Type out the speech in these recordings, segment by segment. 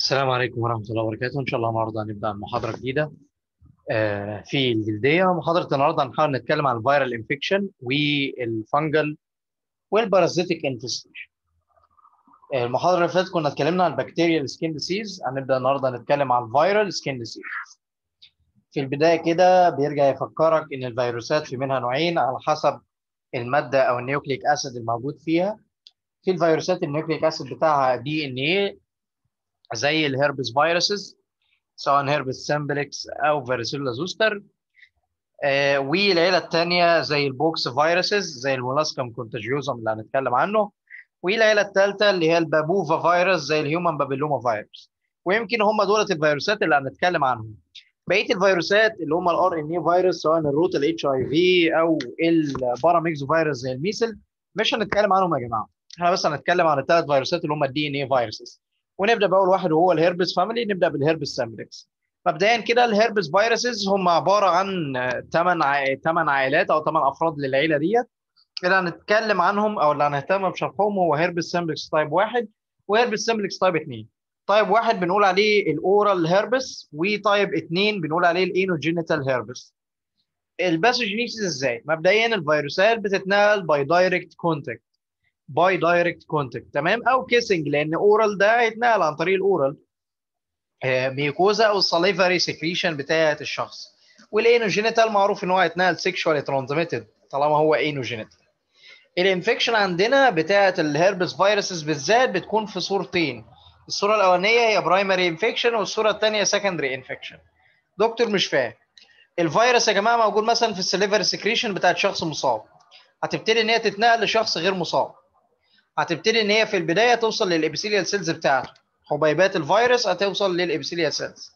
السلام عليكم ورحمة الله وبركاته إن شاء الله النهاردة هنبدأ محاضرة جديدة آه، في الجلدية محاضرة النهاردة هنحاول نتكلم عن الفيرال انفكشن والفنجل والبارازيتيك انفستيشن المحاضرة اللي فاتت كنا اتكلمنا عن البكتيريال سكين ديسيز هنبدأ النهاردة نتكلم عن الفيرال سكين ديسيز في البداية كده بيرجع يفكرك إن الفيروسات في منها نوعين على حسب المادة أو النيوكليك أسيد الموجود فيها في الفيروسات النيوكليك أسيد بتاعها دي إن إيه زي الهربس فيروسز سواء هربس سامبلكس او فيروسيلا زوستر آه والعيله الثانيه زي البوكس فيروسز زي المولاسكم كونتاجيوزم اللي هنتكلم عنه والعيله الثالثه اللي هي البابوفا فيروس زي الهيومن بابيلوما فيروس ويمكن هم دولت الفيروسات اللي هنتكلم عنهم بقيه الفيروسات اللي هم الار ان اي فيروس سواء الروت الاتش اي في او الباراميكس فيروس زي الميسل مش هنتكلم عنهم يا جماعه احنا بس هنتكلم عن الثلاث فيروسات اللي هم الدي ان اي فيروسز ونبدا باول واحد وهو الهربس فاميلي نبدا بالهربس سامبلكس مبدئيا كده الهربس فيروسز هم عباره عن 8 8 عائلات او 8 افراد للعيله ديت اللي هنتكلم عنهم او اللي هنهتم بشرحهم هو هربس سامبلكس تايب 1 وهربس سامبلكس تايب 2 تايب 1 بنقول عليه الاورال هربس وتايب 2 بنقول عليه الانوجينيتال هربس الباثوجينيسيس ازاي مبدئيا الفيروسات بتتنقل باي دايركت كونتاكت باي دايركت كونتاكت تمام او كيسنج لان اورال ده هيتنقل عن طريق الاورال ميكوزا او السليفري سكريشن بتاعه الشخص والانوجينيتال معروف ان هو هيتنقل سيكشوالي ترانزميتد طالما هو انوجينيتال الانفكشن عندنا بتاعه الهربس فيروسز بالذات بتكون في صورتين الصوره الاولانيه هي برايمري انفكشن والصوره الثانيه سكندري انفكشن دكتور مش فاهم الفيروس يا جماعه موجود مثلا في السليفري سكريشن بتاعه شخص مصاب هتبتدي ان هي تتنقل لشخص غير مصاب هتبتدي ان هي في البدايه توصل للابيثيليال سيلز بتاعته حبيبات الفيروس هتوصل للابيثيليال سيلز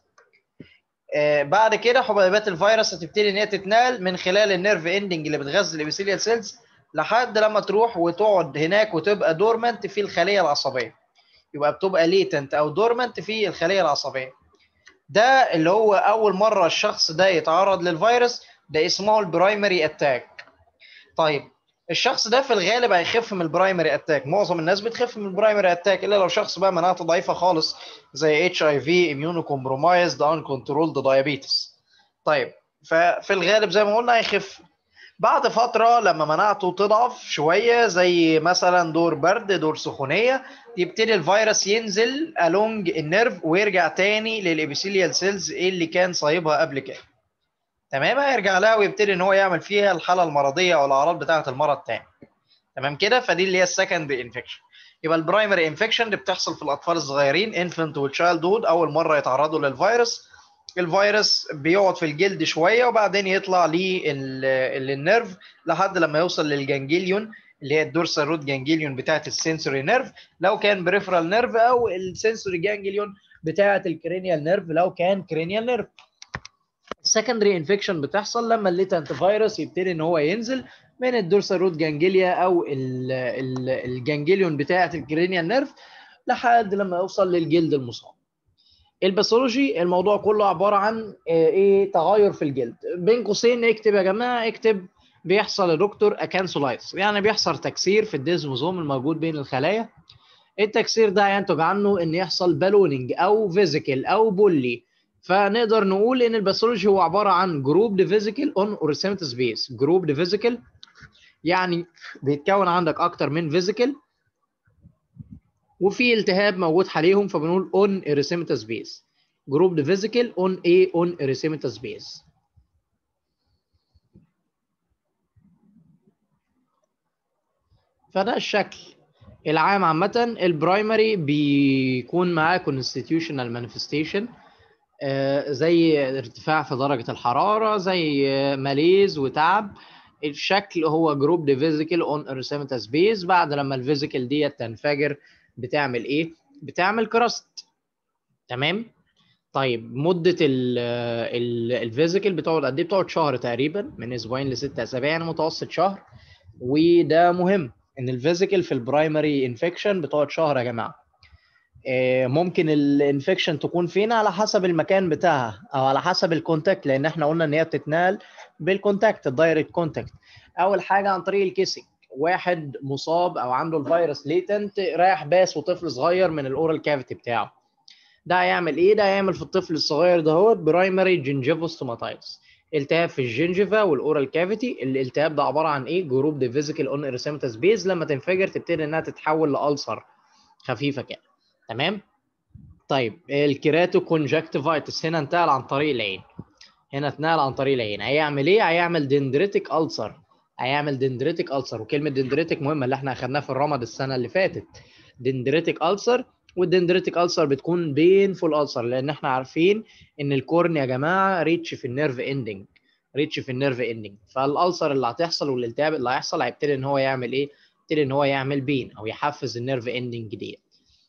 آه بعد كده حبيبات الفيروس هتبتدي ان هي تتنقل من خلال النيرف اندنج اللي بتغذي الابيثيليال سيلز لحد لما تروح وتقعد هناك وتبقى دورمنت في الخليه العصبيه يبقى بتبقى ليتنت او دورمنت في الخليه العصبيه ده اللي هو اول مره الشخص ده يتعرض للفيروس ده اسمه البرايمري اتاك طيب الشخص ده في الغالب هيخف من البرايمري اتاك معظم الناس بتخف من البرايمري اتاك الا لو شخص بقى مناعته ضعيفه خالص زي اتش اي في اميونو كومبرومايزد ان كنترولد دايابيتس طيب ففي الغالب زي ما قلنا هيخف بعد فترة لما مناعته تضعف شوية زي مثلا دور برد دور سخونية يبتدي الفيروس ينزل along النيرف ويرجع تاني للابيثيليال سيلز اللي كان صايبها قبل كده تمام هيرجع لها ويبتدي ان هو يعمل فيها الحاله المرضيه او الاعراض بتاعه المرض تاني تمام كده فدي اللي هي السكندري انفكشن يبقى البرايمري انفكشن اللي بتحصل في الاطفال الصغيرين انفنت والتشايلد هود اول مره يتعرضوا للفيروس الفيروس بيقعد في الجلد شويه وبعدين يطلع للنيرف لحد لما يوصل للجانجليون اللي هي الدورسال روت جانجليون بتاعه السنسوري نيرف لو كان بريفرال نيرف او السنسوري جانجليون بتاعه الكرينيال نيرف لو كان كرينيال نيرف السكندري انفكشن بتحصل لما الليتنت فيروس يبتدي ان هو ينزل من الدورسال روت جانجليا او الجانجليون بتاعه الكرينيال نيرف لحد لما يوصل للجلد المصاب الباثولوجي الموضوع كله عباره عن ايه تغير في الجلد بين قوسين اكتب يا جماعه اكتب بيحصل يا دكتور اكانسولايتس يعني بيحصل تكسير في الديزموزوم الموجود بين الخلايا التكسير ده ينتج عنه ان يحصل بالوننج او فيزيكال او بولي فنقدر نقول ان الباثولوجي هو عباره عن جروب فيزيكال اون اوريسيمت سبيس جروب فيزيكال يعني بيتكون عندك اكتر من فيزيكال وفي التهاب موجود حواليهم فبنقول اون اوريسيمت سبيس جروب فيزيكال اون ايه اون اوريسيمت سبيس فده الشكل العام عامة البرايمري بيكون معاه constitutional manifestation زي ارتفاع في درجة الحرارة زي ماليز وتعب الشكل هو جروب دي فيزيكال اون ارسيمتا بيز بعد لما الفيزيكال ديت تنفجر بتعمل ايه؟ بتعمل كراست تمام؟ طيب مدة الفيزيكال بتقعد قد ايه؟ بتقعد شهر تقريبا من اسبوعين لست اسابيع يعني متوسط شهر وده مهم ان الفيزيكال في البرايمري انفكشن بتقعد شهر يا جماعه ممكن الانفكشن تكون فين على حسب المكان بتاعها او على حسب الكونتاكت لان احنا قلنا ان هي بتتنقل بالكونتاكت الدايركت كونتاكت اول حاجه عن طريق الكيسنج واحد مصاب او عنده الفيروس ليتنت رايح باس وطفل صغير من الاورال كافيتي بتاعه ده هيعمل ايه ده هيعمل في الطفل الصغير دهوت برايمري جنجيفوستوماتايتس التهاب في الجنجفا والاورال كافيتي الالتهاب ده عباره عن ايه جروب دي فيزيكال اون اريثماتس بيز لما تنفجر تبتدي انها تتحول لالسر خفيفه كده تمام طيب الكيراتو كونجكتيفايتس هنا انتقل عن طريق العين هنا اتنقل عن طريق العين هيعمل ايه هيعمل دندريتك ألسر هيعمل دندريتك ألسر وكلمه دندريتك مهمه اللي احنا اخدناها في الرمد السنه اللي فاتت دندريتك ألسر والدندريتك ألسر بتكون بينفول ألسر لان احنا عارفين ان الكورن يا جماعه ريتش في النيرف اندنج ريتش في النيرف اندنج فالألسر اللي هتحصل والالتهاب اللي هيحصل هيبتدي ان هو يعمل ايه يبتدي ان هو يعمل بين او يحفز النيرف اندنج دي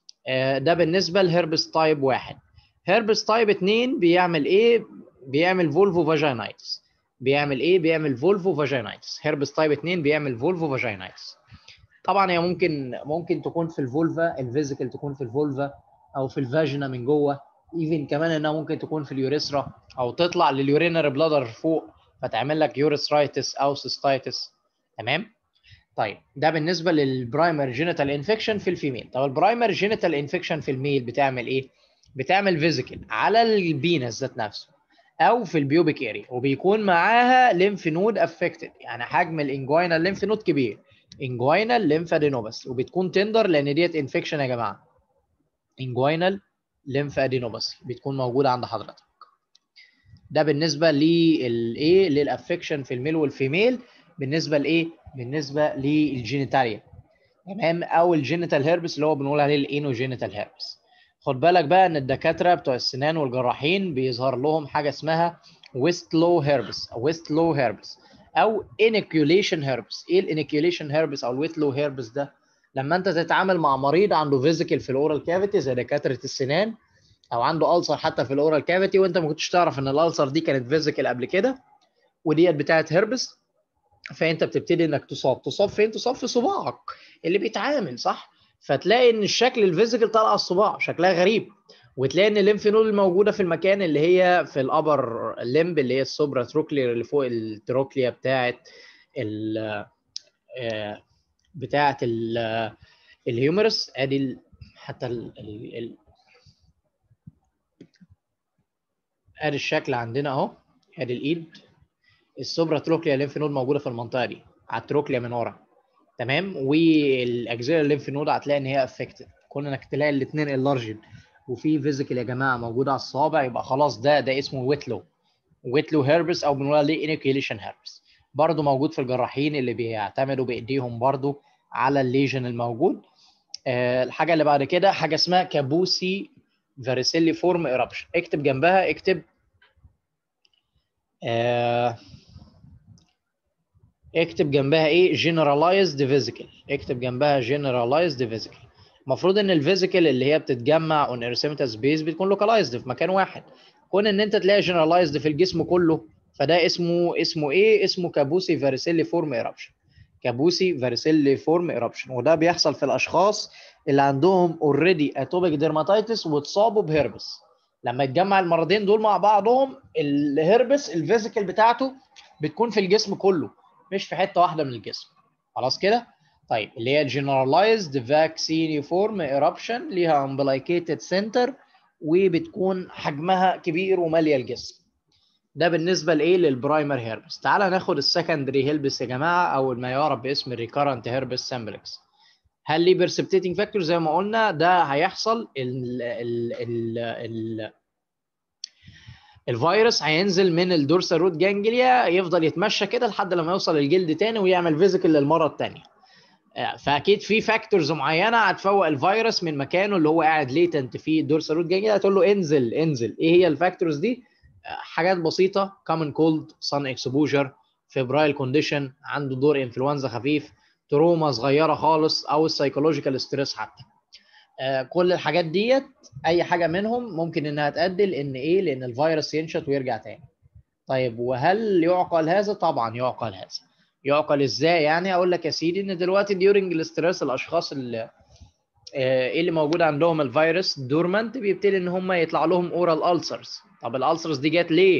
ده بالنسبه لهربس تايب واحد هربس تايب 2 بيعمل ايه بيعمل فولفو فاجينايتس بيعمل ايه بيعمل فولفو فاجينايتس هربس تايب 2 بيعمل فولفو فاجينايتس طبعا هي ممكن ممكن تكون في الفولفا الفيزيكال تكون في الفولفا او في الفاجينا من جوه ايفن كمان انها ممكن تكون في اليوريثرا او تطلع لليورينري بلادر فوق فتعمل لك يوريثرايتس او سيستايتس تمام طيب ده بالنسبه للبرايمر جينيتال انفكشن في الفيميل طب البرايمر جينيتال انفكشن في الميل بتعمل ايه بتعمل فيزيكال على البينس ذات نفسه او في البيوبيك اريا وبيكون معاها ليمف نود افكتد يعني حجم الانجوينال ليمف نود كبير انجوينال ليمفادينوباس وبتكون تندر لان ديت انفكشن يا جماعه انجوينال ليمفادينوباس بتكون موجوده عند حضرتك ده بالنسبه للايه للافكشن في الميل والفيميل بالنسبه لايه بالنسبه للجينيتاليا تمام او الجينيتال هيربس اللي هو بنقول عليه الانوجينيتال هيربس خد بالك بقى ان الدكاتره بتوع السنان والجراحين بيظهر لهم حاجه اسمها ويست لو هيربس او ويست لو هيربس او انيكيوليشن هيربس ايه الانيكيوليشن هيربس او الويت لو هيربس ده لما انت تتعامل مع مريض عنده فيزيكال في الاورال كافيتي زي دكاتره السنان او عنده ألسر حتى في الاورال كافيتي وانت ما كنتش تعرف ان الألسر دي كانت فيزيكال قبل كده وديت بتاعت هيربس فانت بتبتدي انك تصاب تصاب فين تصاب في صباعك اللي بيتعامل صح فتلاقي ان الشكل الفيزيكال طالع على الصباع شكلها غريب وتلاقي ان الليمف نود الموجوده في المكان اللي هي في الابر ليمب اللي هي السوبرا تروكلير اللي فوق التروكليا بتاعه ال بتاعه الهيومرس ادي حتى ال ال ادي الشكل عندنا اهو ادي الايد السوبرا تروكليا ليمف نود موجوده في المنطقه دي على التروكليا من ورا تمام والاجزاء الليمف نود هتلاقي ان هي افكتد كون انك تلاقي الاثنين اللارجن وفي فيزيكال يا جماعه موجوده على الصوابع يبقى خلاص ده ده اسمه ويتلو ويتلو هيربس او بنقول عليه انيكيليشن هيربس برضه موجود في الجراحين اللي بيعتمدوا بايديهم برضه على الليجن الموجود أه الحاجه اللي بعد كده حاجه اسمها كابوسي فاريسيلي فورم ايرابشن اكتب جنبها اكتب أه اكتب جنبها ايه generalized physical اكتب جنبها generalized physical المفروض ان الفيزيكال اللي هي بتتجمع اون اريثماتس بيز بتكون لوكالايزد في مكان واحد كون ان انت تلاقي generalized في الجسم كله فده اسمه اسمه ايه اسمه كابوسي فاريسيلي فورم ايرابشن كابوسي فاريسيلي فورم ايرابشن وده بيحصل في الاشخاص اللي عندهم اوريدي اتوبيك ديرماتيتس واتصابوا بهربس لما يتجمع المرضين دول مع بعضهم الهربس الفيزيكال بتاعته بتكون في الجسم كله مش في حته واحده من الجسم خلاص كده طيب اللي هي generalized vacciniform eruption ليها umbilicated center وبتكون حجمها كبير وماليه الجسم ده بالنسبه لايه للبرايمر هيربس تعال ناخد السكندري هيربس يا جماعه او ما يعرف باسم الريكارنت هيربس سامبلكس هل ليه برسبتيتنج فاكتور زي ما قلنا ده هيحصل ال ال ال ال الفيروس هينزل من الدورسال روت جانجليا يفضل يتمشى كده لحد لما يوصل الجلد تاني ويعمل فيزيكال للمره الثانيه فاكيد في فاكتورز معينه هتفوق الفيروس من مكانه اللي هو قاعد ليتنت فيه الدورسال روت جانجليا هتقول له انزل انزل ايه هي الفاكتورز دي حاجات بسيطه كومن كولد سان اكسبوجر فيبرايل كونديشن عنده دور انفلونزا خفيف تروما صغيره خالص او السايكولوجيكال ستريس حتى كل الحاجات ديت اي حاجه منهم ممكن انها تؤدي لان ايه لان الفيروس ينشط ويرجع تاني طيب وهل يعقل هذا طبعا يعقل هذا يعقل ازاي يعني اقول لك يا سيدي ان دلوقتي ديورنج الاسترس الاشخاص اللي ايه اللي موجود عندهم الفيروس دورمنت بيبتدي ان هم يطلع لهم اورال السرز طب الالسرز دي جت ليه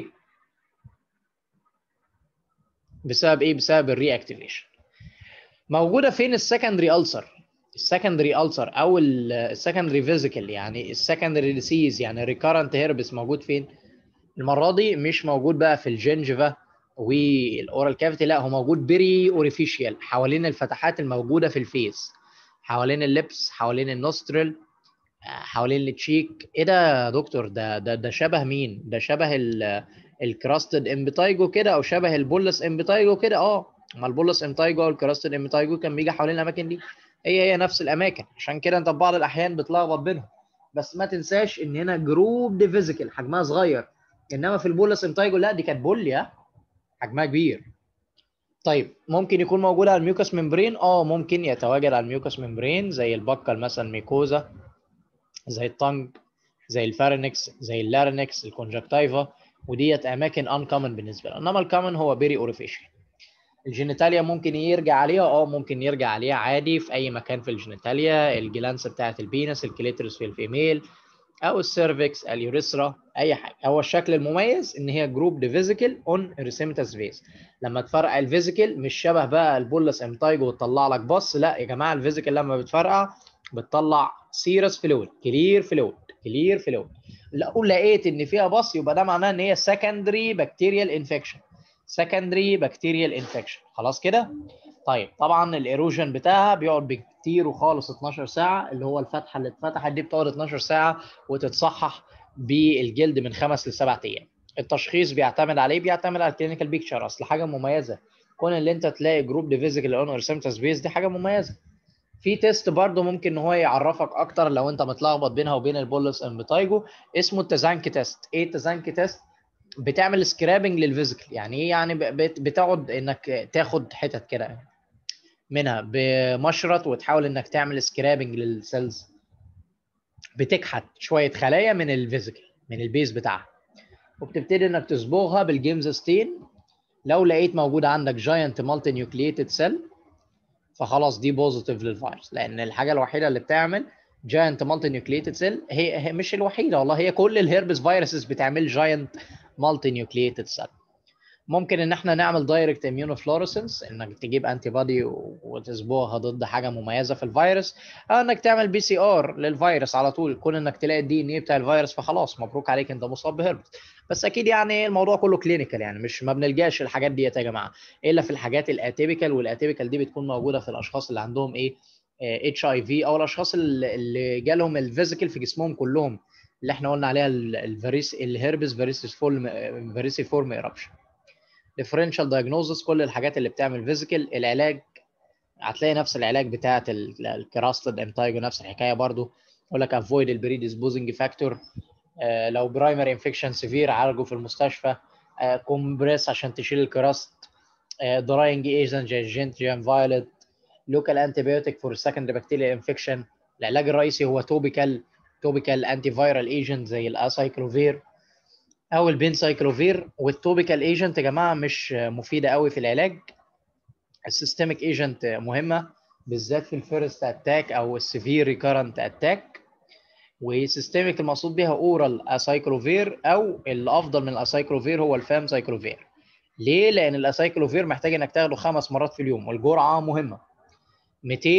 بسبب ايه بسبب الري اكتيفيشن موجوده فين السكندري السر السكندري ألسر او السكندري فيزيكال يعني السكندري ديسيز يعني ريكارنت هيربس موجود فين المره دي مش موجود بقى في الجنجفا والاورال كافيتي لا هو موجود بري اوريفيشيال حوالين الفتحات الموجوده في الفيس حوالين اللبس حوالين النوسترل حوالين التشيك ايه ده يا دكتور ده ده ده شبه مين ده شبه الكراستد امبيتايجو كده او شبه البولس امبيتايجو كده اه ما البولس امبيتايجو او الكراستد امبيتايجو كان بيجي حوالين الاماكن دي هي هي نفس الاماكن عشان كده انت في بعض الاحيان بتلخبط بينهم بس ما تنساش ان هنا جروب دي فيزيكال حجمها صغير انما في البولس امبيتايجو لا دي كانت بوليا حجمها كبير طيب ممكن يكون موجود على الميوكس ممبرين اه ممكن يتواجد على الميوكس ممبرين زي البكل مثلا ميكوزا زي التنج زي الفارينكس زي اللارينكس الكونجكتيفا وديت اماكن ان كومن بالنسبه له انما الكومن هو بيري اوريفيشن الجينيتاليا ممكن يرجع عليها اه ممكن يرجع عليها عادي في اي مكان في الجينيتاليا الجلانس بتاعه البينس الكليترس في الفيميل او السيرفكس اليوريثرا اي حاجه هو الشكل المميز ان هي جروب دي فيزيكال اون ريسيمتاس فيس لما تفرقع الفيزيكال مش شبه بقى البولس امتايجو وتطلع لك بص لا يا جماعه الفيزيكال لما بتفرقع بتطلع سيرس فلويد كلير فلويد كلير فلويد لو لقيت ان فيها بص يبقى ده معناه ان هي سكندري بكتيريال انفكشن سكندري بكتيريال انفكشن خلاص كده طيب طبعا الايروجن بتاعها بيقعد بكتير وخالص 12 ساعه اللي هو الفتحه اللي اتفتحت دي بتقعد 12 ساعه وتتصحح بالجلد من خمس لسبع ايام التشخيص بيعتمد عليه بيعتمد على الكلينيكال بيكتشر اصل حاجه مميزه كون اللي انت تلاقي جروب دي فيزيكال اون ريسيمتاس بيس دي حاجه مميزه في تيست برضه ممكن ان هو يعرفك اكتر لو انت متلخبط بينها وبين البولس امبيتايجو اسمه التزانك تيست ايه التزانك تيست بتعمل سكرابنج للفيزيكال يعني ايه يعني بتقعد انك تاخد حتت كده منها بمشرط وتحاول انك تعمل سكرابنج للسيلز بتكحت شويه خلايا من الفيزيكال من البيز بتاعها وبتبتدي انك تصبغها بالجيمز ستين لو لقيت موجود عندك جاينت مالتي نيوكليتد سيل فخلاص دي بوزيتيف للفيروس لان الحاجه الوحيده اللي بتعمل جاينت مالتي نيوكليتد سيل هي, هي مش الوحيده والله هي كل الهيربس فيروسز بتعمل جاينت مالتي نيوكليتد سيل ممكن ان احنا نعمل دايركت اميونوفلورسنس انك تجيب انتي بودي وتصبغها ضد حاجه مميزه في الفيروس او انك تعمل بي سي ار للفيروس على طول كون انك تلاقي الدي ان اي بتاع الفيروس فخلاص مبروك عليك انت مصاب بهربس بس اكيد يعني الموضوع كله كلينيكال يعني مش ما بنلجاش الحاجات دي يا جماعه الا في الحاجات الاتيبيكال والاتيبيكال دي بتكون موجوده في الاشخاص اللي عندهم ايه اتش اي في او الاشخاص اللي جالهم الفيزيكال في جسمهم كلهم اللي احنا قلنا عليها الفيريس الهربس فيريسيس فورم فيريسي فورم ايربشن ديفرنشال دايجنوزس كل الحاجات اللي بتعمل فيزيكال العلاج هتلاقي نفس العلاج بتاعه الكراستد امتايجو نفس الحكايه برضو يقول لك افويد البري ديسبوزنج فاكتور لو برايمري انفكشن سيفير عالجه في المستشفى كومبريس عشان تشيل الكراست دراينج ايجنت زي جنتريان فايلت لوكال انتي بيوتيك فور سكندري بكتيريا انفكشن العلاج الرئيسي هو توبيكال توبيكال انتي فايرال ايجنت زي الاسايكلوفير او البنسايكلوفير والتوبيكال ايجنت يا جماعه مش مفيده قوي في العلاج السيستميك ايجنت مهمه بالذات في الفيرست اتاك او السيفير ريكارنت اتاك وسيستميك المقصود بها اورال اسايكلوفير او الافضل من الاسايكلوفير هو الفام سايكلوفير ليه؟ لان الاسايكلوفير محتاج انك تاخده خمس مرات في اليوم والجرعه مهمه 200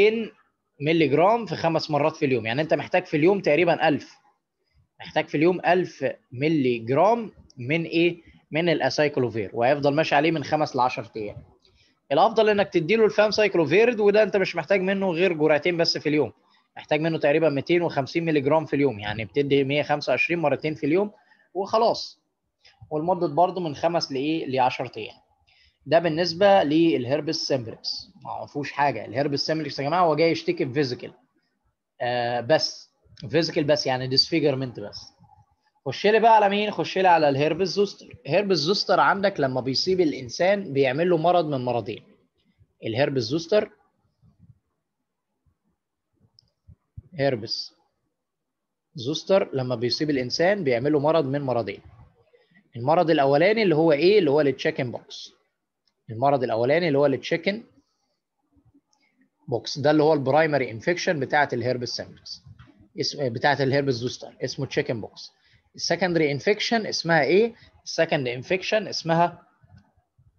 مللي جرام في خمس مرات في اليوم يعني انت محتاج في اليوم تقريبا 1000 محتاج في اليوم 1000 مللي جرام من ايه؟ من الاسايكلوفير وهيفضل ماشي عليه من خمس ل 10 ايام. الافضل انك تديله الفام سايكلوفيرد وده انت مش محتاج منه غير جرعتين بس في اليوم. محتاج منه تقريبا 250 مللي جرام في اليوم يعني بتدي 125 مرتين في اليوم وخلاص. والمدة برضه من خمس لايه؟ ل 10 ايام. ده بالنسبه للهربس سيمبلكس ما فيهوش حاجه الهربس سيمبلكس يا جماعه هو جاي يشتكي بفيزيكال آه بس فيزيكال بس يعني ديسفيجرمنت بس خش لي بقى على مين خش لي على الهربس زوستر هربس زوستر عندك لما بيصيب الانسان بيعمل له مرض من مرضين الهربس زوستر هربس زوستر لما بيصيب الانسان بيعمل له مرض من مرضين المرض الاولاني اللي هو ايه اللي هو التشيكن بوكس المرض الاولاني اللي هو التشيكن بوكس ده اللي هو البرايمري انفكشن بتاعه الهربس سيمبلكس اسم بتاعه الهربس زوستر اسمه تشيكن بوكس السكندري انفكشن اسمها ايه السكند انفكشن اسمها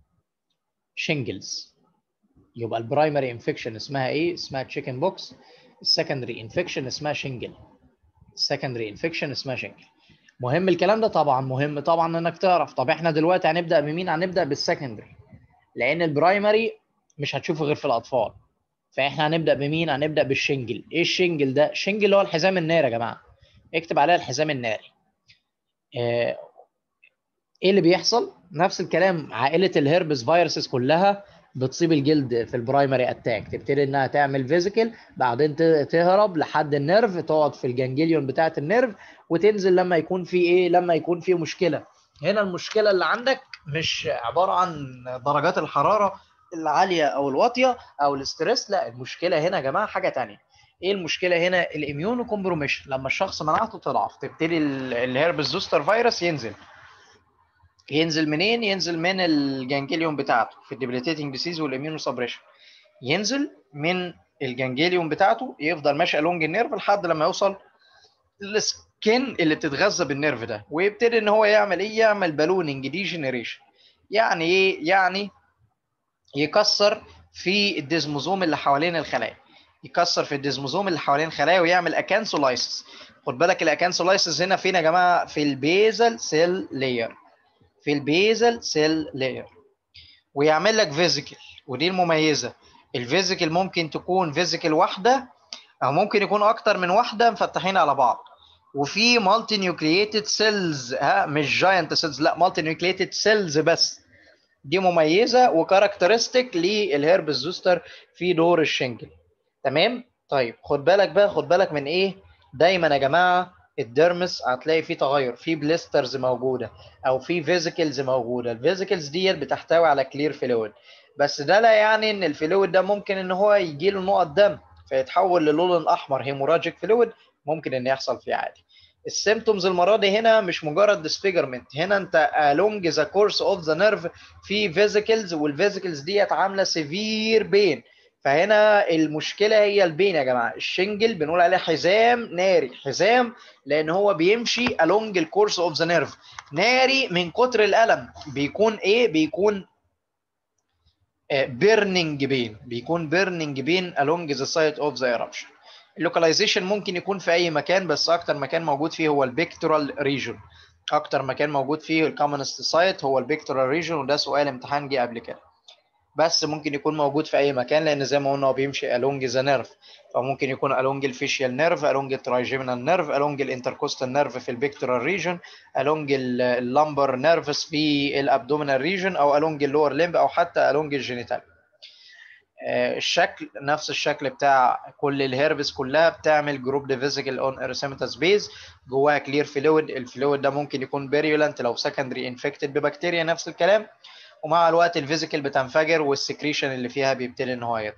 شينجلز يبقى البرايمري انفكشن اسمها ايه اسمها تشيكن بوكس السكندري انفكشن اسمها شنجل السكندري انفكشن اسمها شنجل مهم الكلام ده طبعا مهم طبعا انك تعرف طب احنا دلوقتي هنبدا بمين هنبدا بالسكندري لان البرايمري مش هتشوفه غير في الاطفال فاحنا هنبدا بمين هنبدا بالشنجل ايه الشنجل ده الشنجل اللي هو الحزام الناري يا جماعه اكتب عليها الحزام الناري آه، ايه اللي بيحصل نفس الكلام عائله الهربس فيروسز كلها بتصيب الجلد في البرايمري اتاك تبتدي انها تعمل فيزيكال بعدين ت- تهرب لحد النيرف تقعد في الجانجليون بتاعه النيرف وتنزل لما يكون في ايه لما يكون في مشكله هنا المشكله اللي عندك مش عباره عن درجات الحراره العاليه او الواطيه او الاسترس لا المشكله هنا يا جماعه حاجه تانية ايه المشكله هنا الاميونو كومبروميشن لما الشخص مناعته تضعف تبتدي ال- الهربس زوستر فيروس ينزل ينزل منين ينزل من الجانجليون بتاعته في الديبليتيتنج ديسيز والاميونو سبريشن ينزل من الجانجليون بتاعته يفضل ماشي الونج النيرف لحد لما يوصل للسكين اللي بتتغذى بالنيرف ده ويبتدي ان هو يعمل ايه يعمل بالوننج ديجنريشن يعني ايه يعني يكسر في الديزموزوم اللي حوالين الخلايا يكسر في الديزموزوم اللي حوالين الخلايا ويعمل اكانسولايسيس خد بالك الاكانسولايسيس هنا فين يا جماعه في البيزل سيل لاير في البيزل سيل لاير ويعمل لك فيزيكال ودي المميزه الفيزيكال ممكن تكون فيزيكال واحده او ممكن يكون اكتر من واحده مفتحين على بعض وفي مالتي نيوكلييتد سيلز ها مش جاينت سيلز لا مالتي نيوكلييتد سيلز بس دي مميزه وكاركترستيك للهربس زوستر في دور الشنجل تمام طيب خد بالك بقى خد بالك من ايه دايما يا جماعه الديرمس هتلاقي فيه تغير في بليسترز موجوده او في فيزيكلز موجوده الفيزيكلز ديت بتحتوي على كلير فلويد بس ده لا يعني ان الفلويد ده ممكن ان هو يجي له نقط دم فيتحول للون احمر هيموراجيك فلويد ممكن ان يحصل فيه عادي السيمتومز المره دي هنا مش مجرد ديسفيجرمنت هنا انت along ذا كورس اوف ذا نيرف في فيزيكلز والفيزيكلز ديت عامله سيفير بين فهنا المشكله هي البين يا جماعه الشنجل بنقول عليه حزام ناري حزام لان هو بيمشي along الكورس اوف ذا نيرف ناري من كتر الالم بيكون ايه بيكون بيرنينج بين بيكون بيرنينج بين along the site of the eruption اللوكاليزيشن ممكن يكون في اي مكان بس اكتر مكان موجود فيه هو البيكتورال ريجون اكتر مكان موجود فيه الكومنست سايت هو البيكتورال ريجون وده سؤال امتحان جه قبل كده بس ممكن يكون موجود في اي مكان لان زي ما قلنا هو بيمشي along ذا نيرف فممكن يكون along الفيشيال نيرف along الترايجيمينال نيرف along الانتركوستال نيرف في البيكتورال ريجون along اللامبر نيرفس في الابدومينال ريجون او along اللور ليمب او حتى along الجينيتال الشكل نفس الشكل بتاع كل الهيربس كلها بتعمل جروب ديفيزيكال اون اريثيماتس بيز جواها كلير فلويد الفلويد ده ممكن يكون بيريولنت لو سكندري انفكتد ببكتيريا نفس الكلام ومع الوقت الفيزيكال بتنفجر والسكريشن اللي فيها بيبتدي ان هو يطلع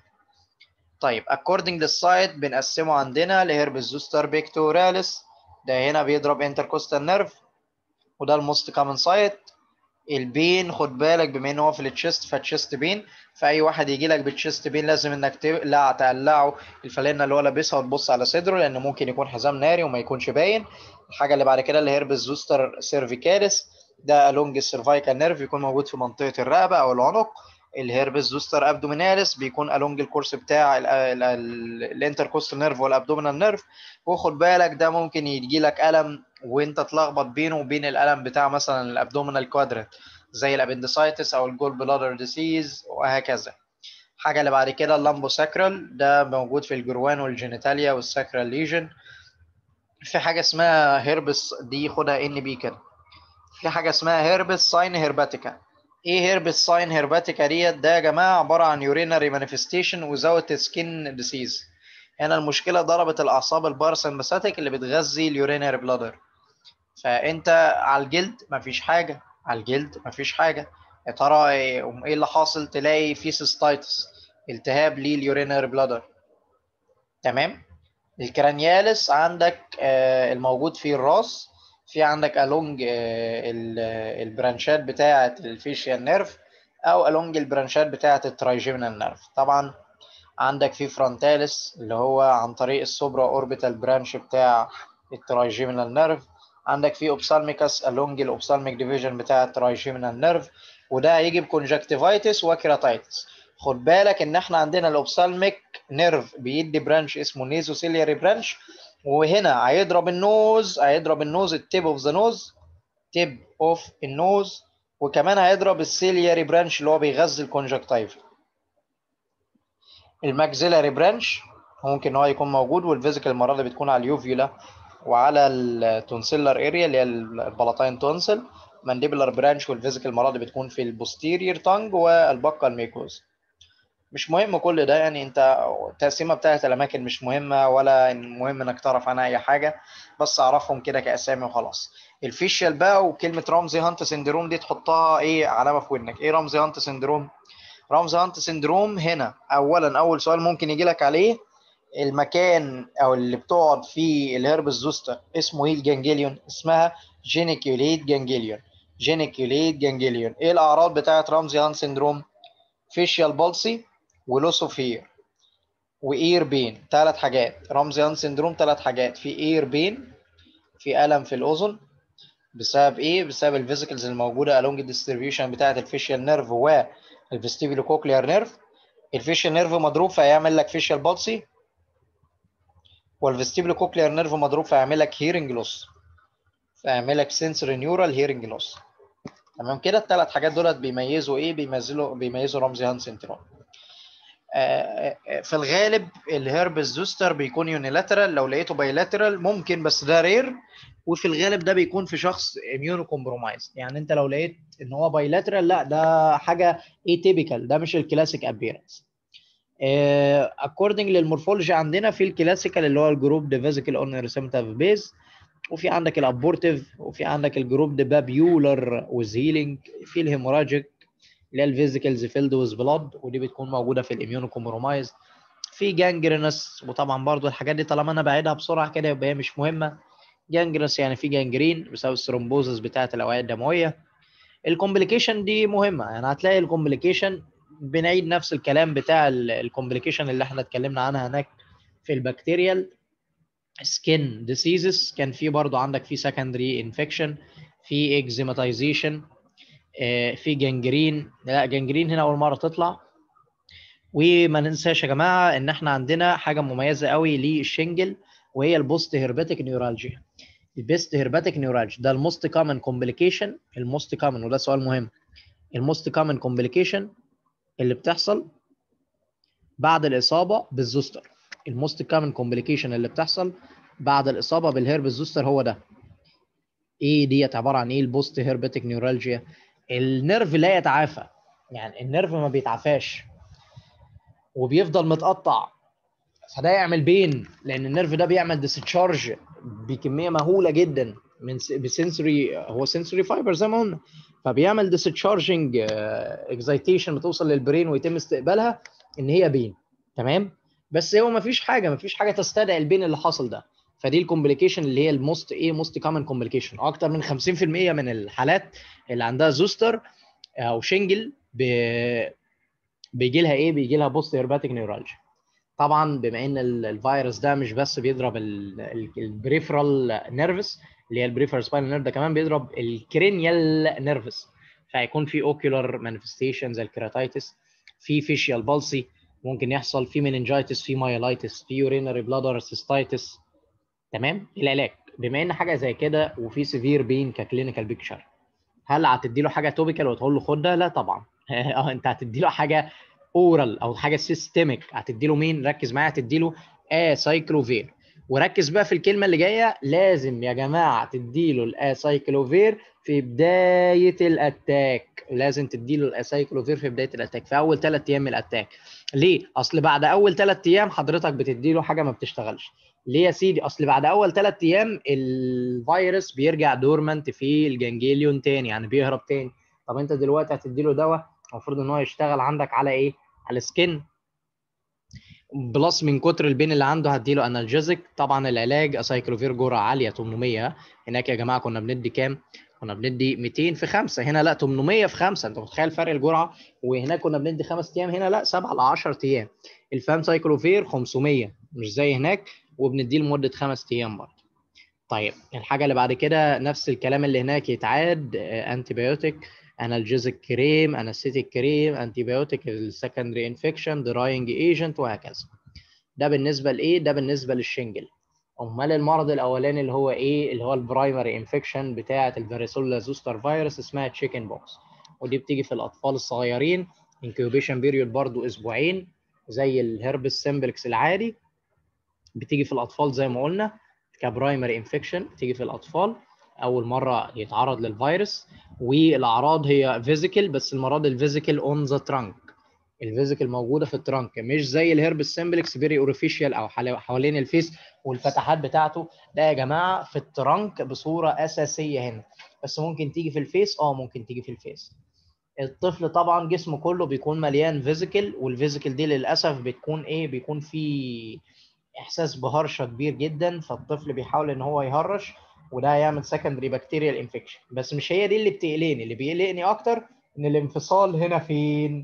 طيب according للسايت بنقسمه عندنا لهيربس زوستر بيكتوراليس ده هنا بيضرب انتركوستال نيرف وده الموست كومن سايت البين خد بالك بما ان هو في التشيست فالتشيست بين فاي واحد يجي لك بالتشيست بين لازم انك تقلع تقلعه الفلانه اللي هو لابسها وتبص على صدره لان ممكن يكون حزام ناري وما يكونش باين الحاجه اللي بعد كده اللي هيربس زوستر سيرفيكاليس ده الونج السيرفايكال نيرف يكون موجود في منطقه الرقبه او العنق الهيربس زوستر ابدوميناليس بيكون الونج الكورس بتاع الانتركوستال نيرف والابدومينال نيرف وخد بالك ده ممكن يجي لك الم وانت تلخبط بينه وبين الالم بتاع مثلا الابدومينال كوادرنت زي الابندسايتس او الجول بلادر ديسيز وهكذا حاجه اللي بعد كده اللامبو ساكرال ده موجود في الجروان والجينيتاليا والساكرال ليجن في حاجه اسمها هيربس دي خدها ان بي كده في حاجه اسمها هيربس ساين هيرباتيكا ايه هيربس ساين هيرباتيكا ديت ده يا جماعه عباره عن يورينري مانيفستيشن وزاوت سكين ديسيز هنا المشكله ضربت الاعصاب الباراسمباثيك اللي بتغذي اليورينري بلادر فانت على الجلد مفيش حاجه على الجلد مفيش حاجه يا ترى ايه اللي حاصل تلاقي في سيستايتس التهاب لليورينري بلادر تمام الكرانياليس عندك آه الموجود في الراس في عندك الونج البرانشات بتاعه الفيشيال نيرف او الونج البرانشات بتاعه الترايجيمينال نيرف طبعا عندك في فرونتاليس اللي هو عن طريق السوبرا اوربيتال برانش بتاع الترايجيمينال نيرف عندك في اوبسالميكاس الونج الاوبسالميك ديفيجن بتاع الترايجيمينال نيرف وده هيجي بكونجكتيفايتس وكيراتايتس خد بالك ان احنا عندنا الاوبسالميك نيرف بيدي برانش اسمه نيزو سيلياري برانش وهنا هيضرب النوز هيضرب النوز التيب اوف ذا نوز تيب اوف النوز وكمان هيضرب السيلياري برانش اللي هو بيغذي الكونجكتيف الماكسيلاري برانش ممكن ان هو يكون موجود والفيزيكال المره دي بتكون على اليوفيولا وعلى التونسيلر اريا اللي هي البلاتاين تونسل مانديبلر برانش والفيزيكال المره دي بتكون في البوستيريور تانج والبقه الميكوز مش مهم كل ده يعني انت التقسيمه بتاعت الاماكن مش مهمه ولا المهم انك تعرف عنها اي حاجه بس اعرفهم كده كاسامي وخلاص الفيشيال بقى وكلمه رمزي هانت سندروم دي تحطها ايه علامه في ودنك ايه رمزي هانت سندروم رمزي هانت سندروم هنا اولا اول سؤال ممكن يجي لك عليه المكان او اللي بتقعد فيه الهربس زوستر اسمه ايه الجانجليون اسمها جينيكيوليت جانجليون جينيكيوليت جانجليون ايه الاعراض بتاعت رمزي هانت سندروم فيشيال بالسي ولوس اوف هير واير بين ثلاث حاجات رمزي هانت سندروم ثلاث حاجات في اير بين في الم في الاذن بسبب ايه بسبب الفيزيكلز الموجوده along الديستريبيوشن بتاعه الفيشيال نيرف والفيستيبيولو كوكليار نيرف الفيشيال نيرف مضروب فيعمل لك فيشيال بالسي والفيستيبيولو كوكليار نيرف مضروب فيعمل لك هيرنج لوس فيعمل لك سنسوري نيورال هيرنج لوس تمام كده الثلاث حاجات دولت بيميزوا ايه بيميزوا بيميزوا رمزي هانت سندروم في الغالب الهربس زوستر بيكون يونيلاترال لو لقيته بايلاترال ممكن بس ده رير وفي الغالب ده بيكون في شخص اميونو كومبرومايز يعني انت لو لقيت ان هو بايلاترال لا ده حاجه اي تيبيكال ده مش الكلاسيك ابيرنس اكوردنج للمورفولوجي عندنا في الكلاسيكال اللي هو الجروب دي فيزيكال اون ريسمتيف بيز وفي عندك الابورتيف وفي عندك الجروب دي بابيولر ويز هيلينج في الهيموراجيك اللي هي الفيزيكالز فيلد ويز بلاد ودي بتكون موجوده في الاميونو كومبرومايز في جانجرينس وطبعا برضو الحاجات دي طالما انا بعيدها بسرعه كده يبقى هي مش مهمه جانجرينس يعني في جانجرين بسبب الثرومبوزس بتاعه الاوعيه الدمويه الكومبليكيشن دي مهمه يعني هتلاقي الكومبليكيشن بنعيد نفس الكلام بتاع الكومبليكيشن اللي احنا اتكلمنا عنها هناك في البكتيريال سكين ديسيزز كان في برضو عندك في سكندري انفكشن في اكزيماتيزيشن في جنجرين لا جنجرين هنا اول مره تطلع وما ننساش يا جماعه ان احنا عندنا حاجه مميزه قوي للشنجل وهي البوست هيرباتيك نيورالجيا البيست هيرباتيك نيورالجيا ده الموست كومن كومبليكيشن الموست كومن وده سؤال مهم الموست كومن كومبليكيشن اللي بتحصل بعد الاصابه بالزوستر الموست كومن كومبليكيشن اللي بتحصل بعد الاصابه بالهيرب الزوستر هو ده ايه ديت عباره عن ايه البوست هيرباتيك نيورالجيا النيرف لا يتعافى يعني النيرف ما بيتعافاش وبيفضل متقطع فده يعمل بين لان النيرف ده بيعمل ديسشارج بكميه مهوله جدا من بسنسوري هو سنسوري فايبر زي ما قلنا فبيعمل ديسشارجنج اكزايتيشن بتوصل للبرين ويتم استقبالها ان هي بين تمام بس هو ما فيش حاجه ما فيش حاجه تستدعي البين اللي حصل ده فدي الكومبليكيشن اللي هي الموست ايه موست كومن كومبليكيشن اكتر من 50% من الحالات اللي عندها زوستر او شنجل بيجي لها ايه بيجي لها بوست هيرباتيك نيورالجيا طبعا بما ان الفيروس ده مش بس بيضرب البريفرال نيرفس اللي هي البريفرال سباينال نيرف ده كمان بيضرب الكرينيال نيرفس فهيكون في اوكيولار مانيفستيشن زي الكيراتايتس في فيشيال بالسي ممكن يحصل في مننجايتس في مايلايتس في يورينري بلادر سيستايتس تمام العلاج بما ان حاجه زي كده وفي سيفير بين ككلينيكال بيكتشر هل هتدي له حاجه توبيكال وتقول له خد ده لا طبعا اه انت هتدي له حاجه اورال او حاجه سيستميك هتدي له مين ركز معايا هتدي له اسايكلوفير وركز بقى في الكلمه اللي جايه لازم يا جماعه تدي له الاسايكلوفير في بدايه الاتاك لازم تدي له الاسايكلوفير في بدايه الاتاك في اول ثلاث ايام من الاتاك ليه اصل بعد اول ثلاث ايام حضرتك بتدي له حاجه ما بتشتغلش ليه يا سيدي اصل بعد اول ثلاث ايام الفيروس بيرجع دورمنت في الجنجليون تاني يعني بيهرب تاني طب انت دلوقتي هتدي له دواء المفروض ان هو يشتغل عندك على ايه على السكن بلس من كتر البين اللي عنده هديله انالجيزك طبعا العلاج اسايكلوفير جرعه عاليه 800 هناك يا جماعه كنا بندي كام كنا بندي 200 في 5 هنا لا 800 في 5 انت متخيل فرق الجرعه وهناك كنا بندي 5 ايام هنا لا 7 ل 10 ايام الفام سايكلوفير 500 مش زي هناك وبنديه لمده 5 ايام برضه طيب الحاجه اللي بعد كده نفس الكلام اللي هناك يتعاد انتي بايوتيك انالجيزك كريم انستيك كريم انتي بايوتيك السكندري انفكشن دراينج ايجنت وهكذا ده بالنسبه لايه ده بالنسبه للشنجل امال المرض الاولاني اللي هو ايه اللي هو البرايمري انفكشن بتاعه الفاريسولا زوستر فيروس اسمها تشيكن بوكس ودي بتيجي في الاطفال الصغيرين انكيوبيشن بيريود برضو اسبوعين زي الهربس سمبلكس العادي بتيجي في الاطفال زي ما قلنا كبرايمري انفكشن بتيجي في الاطفال اول مره يتعرض للفيروس والاعراض هي فيزيكال بس المرض الفيزيكال اون ذا ترانك الفيزيكال موجوده في الترانك مش زي الهربس سمبلكس بيري اوريفيشال او حوالين الفيس والفتحات بتاعته ده يا جماعه في الترانك بصوره اساسيه هنا بس ممكن تيجي في الفيس اه ممكن تيجي في الفيس الطفل طبعا جسمه كله بيكون مليان فيزيكال والفيزيكال دي للاسف بتكون ايه بيكون في احساس بهرشه كبير جدا فالطفل بيحاول ان هو يهرش وده هيعمل سكندري بكتيريال انفكشن بس مش هي دي اللي بتقلقني اللي بيقلقني اكتر ان الانفصال هنا فين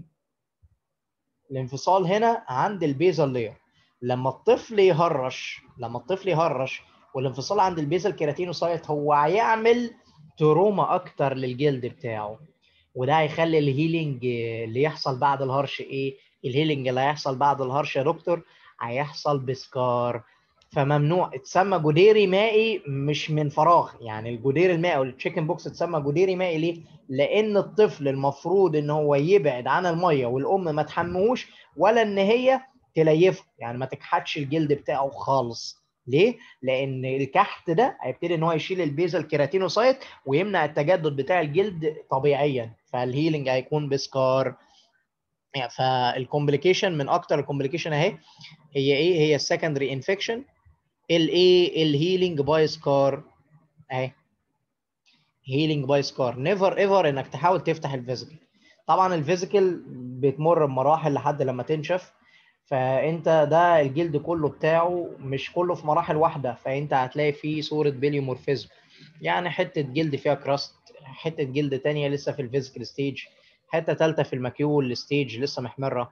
الانفصال هنا عند البيزل لير لما الطفل يهرش لما الطفل يهرش والانفصال عند البيزل كيراتينوسايت هو هيعمل تروما اكتر للجلد بتاعه وده هيخلي الهيلينج اللي يحصل بعد الهرش ايه الهيلينج اللي هيحصل بعد الهرش يا دكتور هيحصل بسكار فممنوع اتسمى جديري مائي مش من فراغ يعني الجدير المائي او التشيكن بوكس اتسمى جديري مائي ليه؟ لان الطفل المفروض ان هو يبعد عن الميه والام ما تحمهوش ولا ان هي تليفه يعني ما تكحتش الجلد بتاعه خالص ليه؟ لان الكحت ده هيبتدي ان هو يشيل البيزل كيراتينوسايت ويمنع التجدد بتاع الجلد طبيعيا فالهيلينج هيكون بسكار يعني فالكومبليكيشن من اكتر الكومبليكيشن اهي هي ايه؟ هي السكندري انفكشن الايه الهيلينج باي سكار اهي هيلينج باي سكار نيفر ايفر انك تحاول تفتح الفيزيكال طبعا الفيزيكال بتمر بمراحل لحد لما تنشف فانت ده الجلد كله بتاعه مش كله في مراحل واحده فانت هتلاقي فيه صوره بليومورفيزم يعني حته جلد فيها كراست حته جلد تانية لسه في الفيزيكال ستيج حته ثالثه في الماكيول ستيج لسه محمره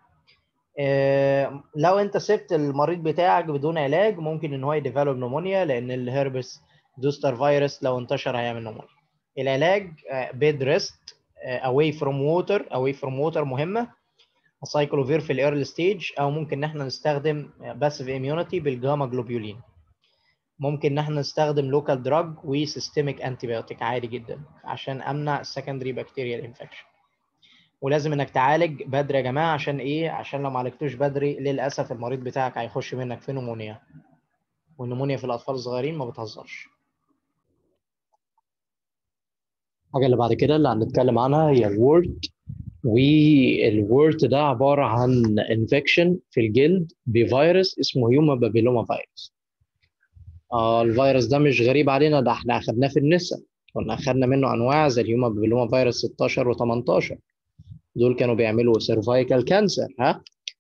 لو انت سبت المريض بتاعك بدون علاج ممكن ان هو يديفلوب نمونيا لان الهربس دوستر فيروس لو انتشر هيعمل نمونيا العلاج بيد ريست اواي فروم ووتر اواي فروم ووتر مهمه سايكلوفير في الايرلي ستيج او ممكن ان احنا نستخدم باسيف اميونيتي بالجاما جلوبيولين ممكن ان احنا نستخدم لوكال دراج وسيستميك انتي بايوتيك عادي جدا عشان امنع السكندري بكتيريال انفكشن ولازم انك تعالج بدري يا جماعه عشان ايه عشان لو ما عالجتوش بدري للاسف المريض بتاعك هيخش منك في نمونيا والنمونيا في الاطفال الصغيرين ما بتهزرش الحاجه اللي بعد كده اللي هنتكلم عنها هي الورد والورد ده عباره عن انفكشن في الجلد بفيروس اسمه هيوما بابيلوما فيروس آه الفيروس ده مش غريب علينا ده احنا اخدناه في النساء كنا اخدنا منه انواع زي الهيوما بابيلوما فيروس 16 و18 دول كانوا بيعملوا سيرفايكال كانسر ها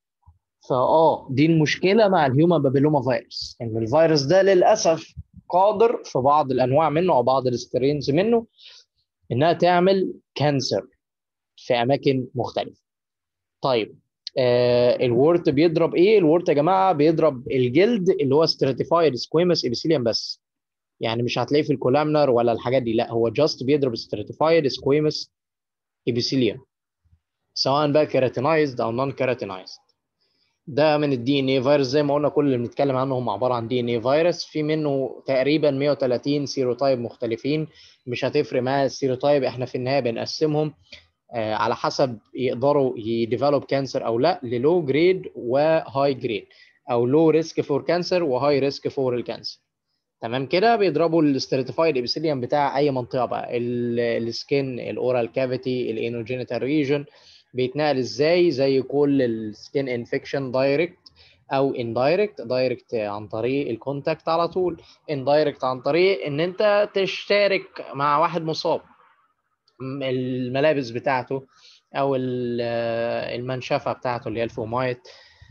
فاه دي المشكله مع الهيوما بابيلوما فيروس ان الفيروس ده للاسف قادر في بعض الانواع منه او بعض السترينز منه انها تعمل كانسر في اماكن مختلفه طيب آه الورت بيضرب ايه الورت يا جماعه بيضرب الجلد اللي هو ستراتيفايد سكويمس ابيثيليوم بس يعني مش هتلاقيه في الكولامنر ولا الحاجات دي لا هو جاست بيضرب ستراتيفايد سكويمس ابيثيليوم سواء بقى كيراتينايزد او نون كيراتينايزد ده من الدي ان اي فيروس زي ما قلنا كل اللي بنتكلم عنه هم عباره عن دي ان اي فيروس في منه تقريبا 130 سيروتايب مختلفين مش هتفرق معايا السيروتايب احنا في النهايه بنقسمهم آه على حسب يقدروا يديفلوب كانسر او لا للو جريد وهاي جريد او لو ريسك فور كانسر وهاي ريسك فور الكانسر تمام كده بيضربوا الاستراتيفايد ابيثيليوم بتاع اي منطقه بقى السكين الاورال كافيتي الانوجينيتال ريجن بيتنقل ازاي زي كل السكين انفكشن دايركت او اندايركت دايركت عن طريق الكونتاكت على طول اندايركت عن طريق ان انت تشترك مع واحد مصاب الملابس بتاعته او المنشفه بتاعته اللي هي الفومايت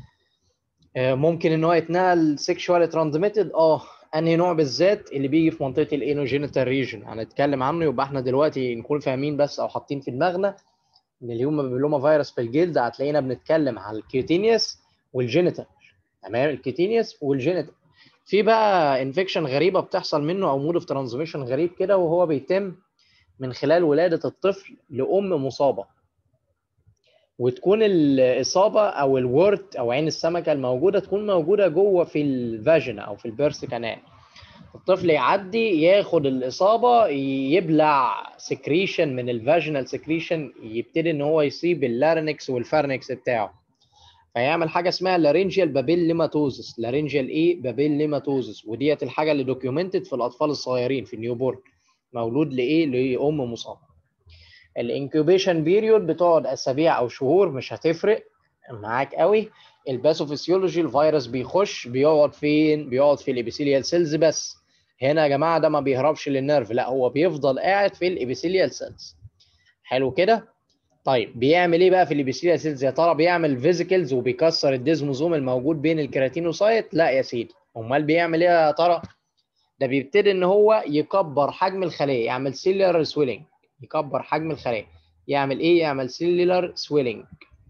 ممكن ان هو يتنقل سيكشوال ترانزميتد اه انهي نوع بالذات اللي بيجي في منطقه الانوجينيتال ريجن هنتكلم عنه يبقى احنا دلوقتي نكون فاهمين بس او حاطين في دماغنا ان اليوم بابيلوما فيروس في الجلد هتلاقينا بنتكلم على الكيوتينيوس والجينيتال تمام الكيوتينيوس والجينيتال في بقى انفكشن غريبه بتحصل منه او مود اوف ترانزميشن غريب كده وهو بيتم من خلال ولاده الطفل لام مصابه وتكون الاصابه او الورت او عين السمكه الموجوده تكون موجوده جوه في الفاجينا او في البيرس كانال الطفل يعدي ياخد الاصابه يبلع سكريشن من الفاجينال سكريشن يبتدي ان هو يصيب اللارينكس والفارنكس بتاعه فيعمل حاجه اسمها لارنجيال بابيليماتوزس لارنجيال ايه بابيليماتوزس وديت الحاجه اللي دوكيومنتد في الاطفال الصغيرين في النيوبورن مولود لايه لام مصابه الانكوبيشن بيريود بتقعد اسابيع او شهور مش هتفرق معاك قوي الباثوفيسيولوجي الفيروس بيخش بيقعد فين بيقعد في الابيثيليال سيلز بس هنا يا جماعه ده ما بيهربش للنيرف لا هو بيفضل قاعد في الابيثيليال سيلز حلو كده طيب بيعمل ايه بقى في الابيثيليال سيلز يا ترى بيعمل فيزيكلز وبيكسر الديزموزوم الموجود بين الكيراتينوسايت لا يا سيدي امال بيعمل ايه يا ترى ده بيبتدي ان هو يكبر حجم الخليه يعمل سيلولار سويلنج يكبر حجم الخليه يعمل ايه يعمل سيلولار سويلنج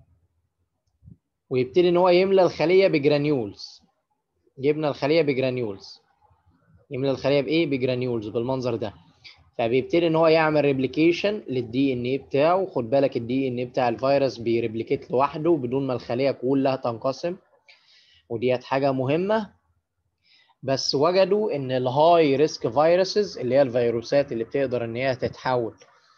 ويبتدي ان هو يملى الخليه بجرانيولز يملى الخليه بجرانيولز يملى الخليه بايه بجرانيولز بالمنظر ده فبيبتدي ان هو يعمل ريبليكيشن للدي ان اي بتاعه خد بالك الدي ان اي بتاع الفيروس بيريبليكيت لوحده بدون ما الخليه كلها تنقسم وديت حاجه مهمه بس وجدوا ان الهاي ريسك فيروسز اللي هي الفيروسات اللي بتقدر ان هي تتحول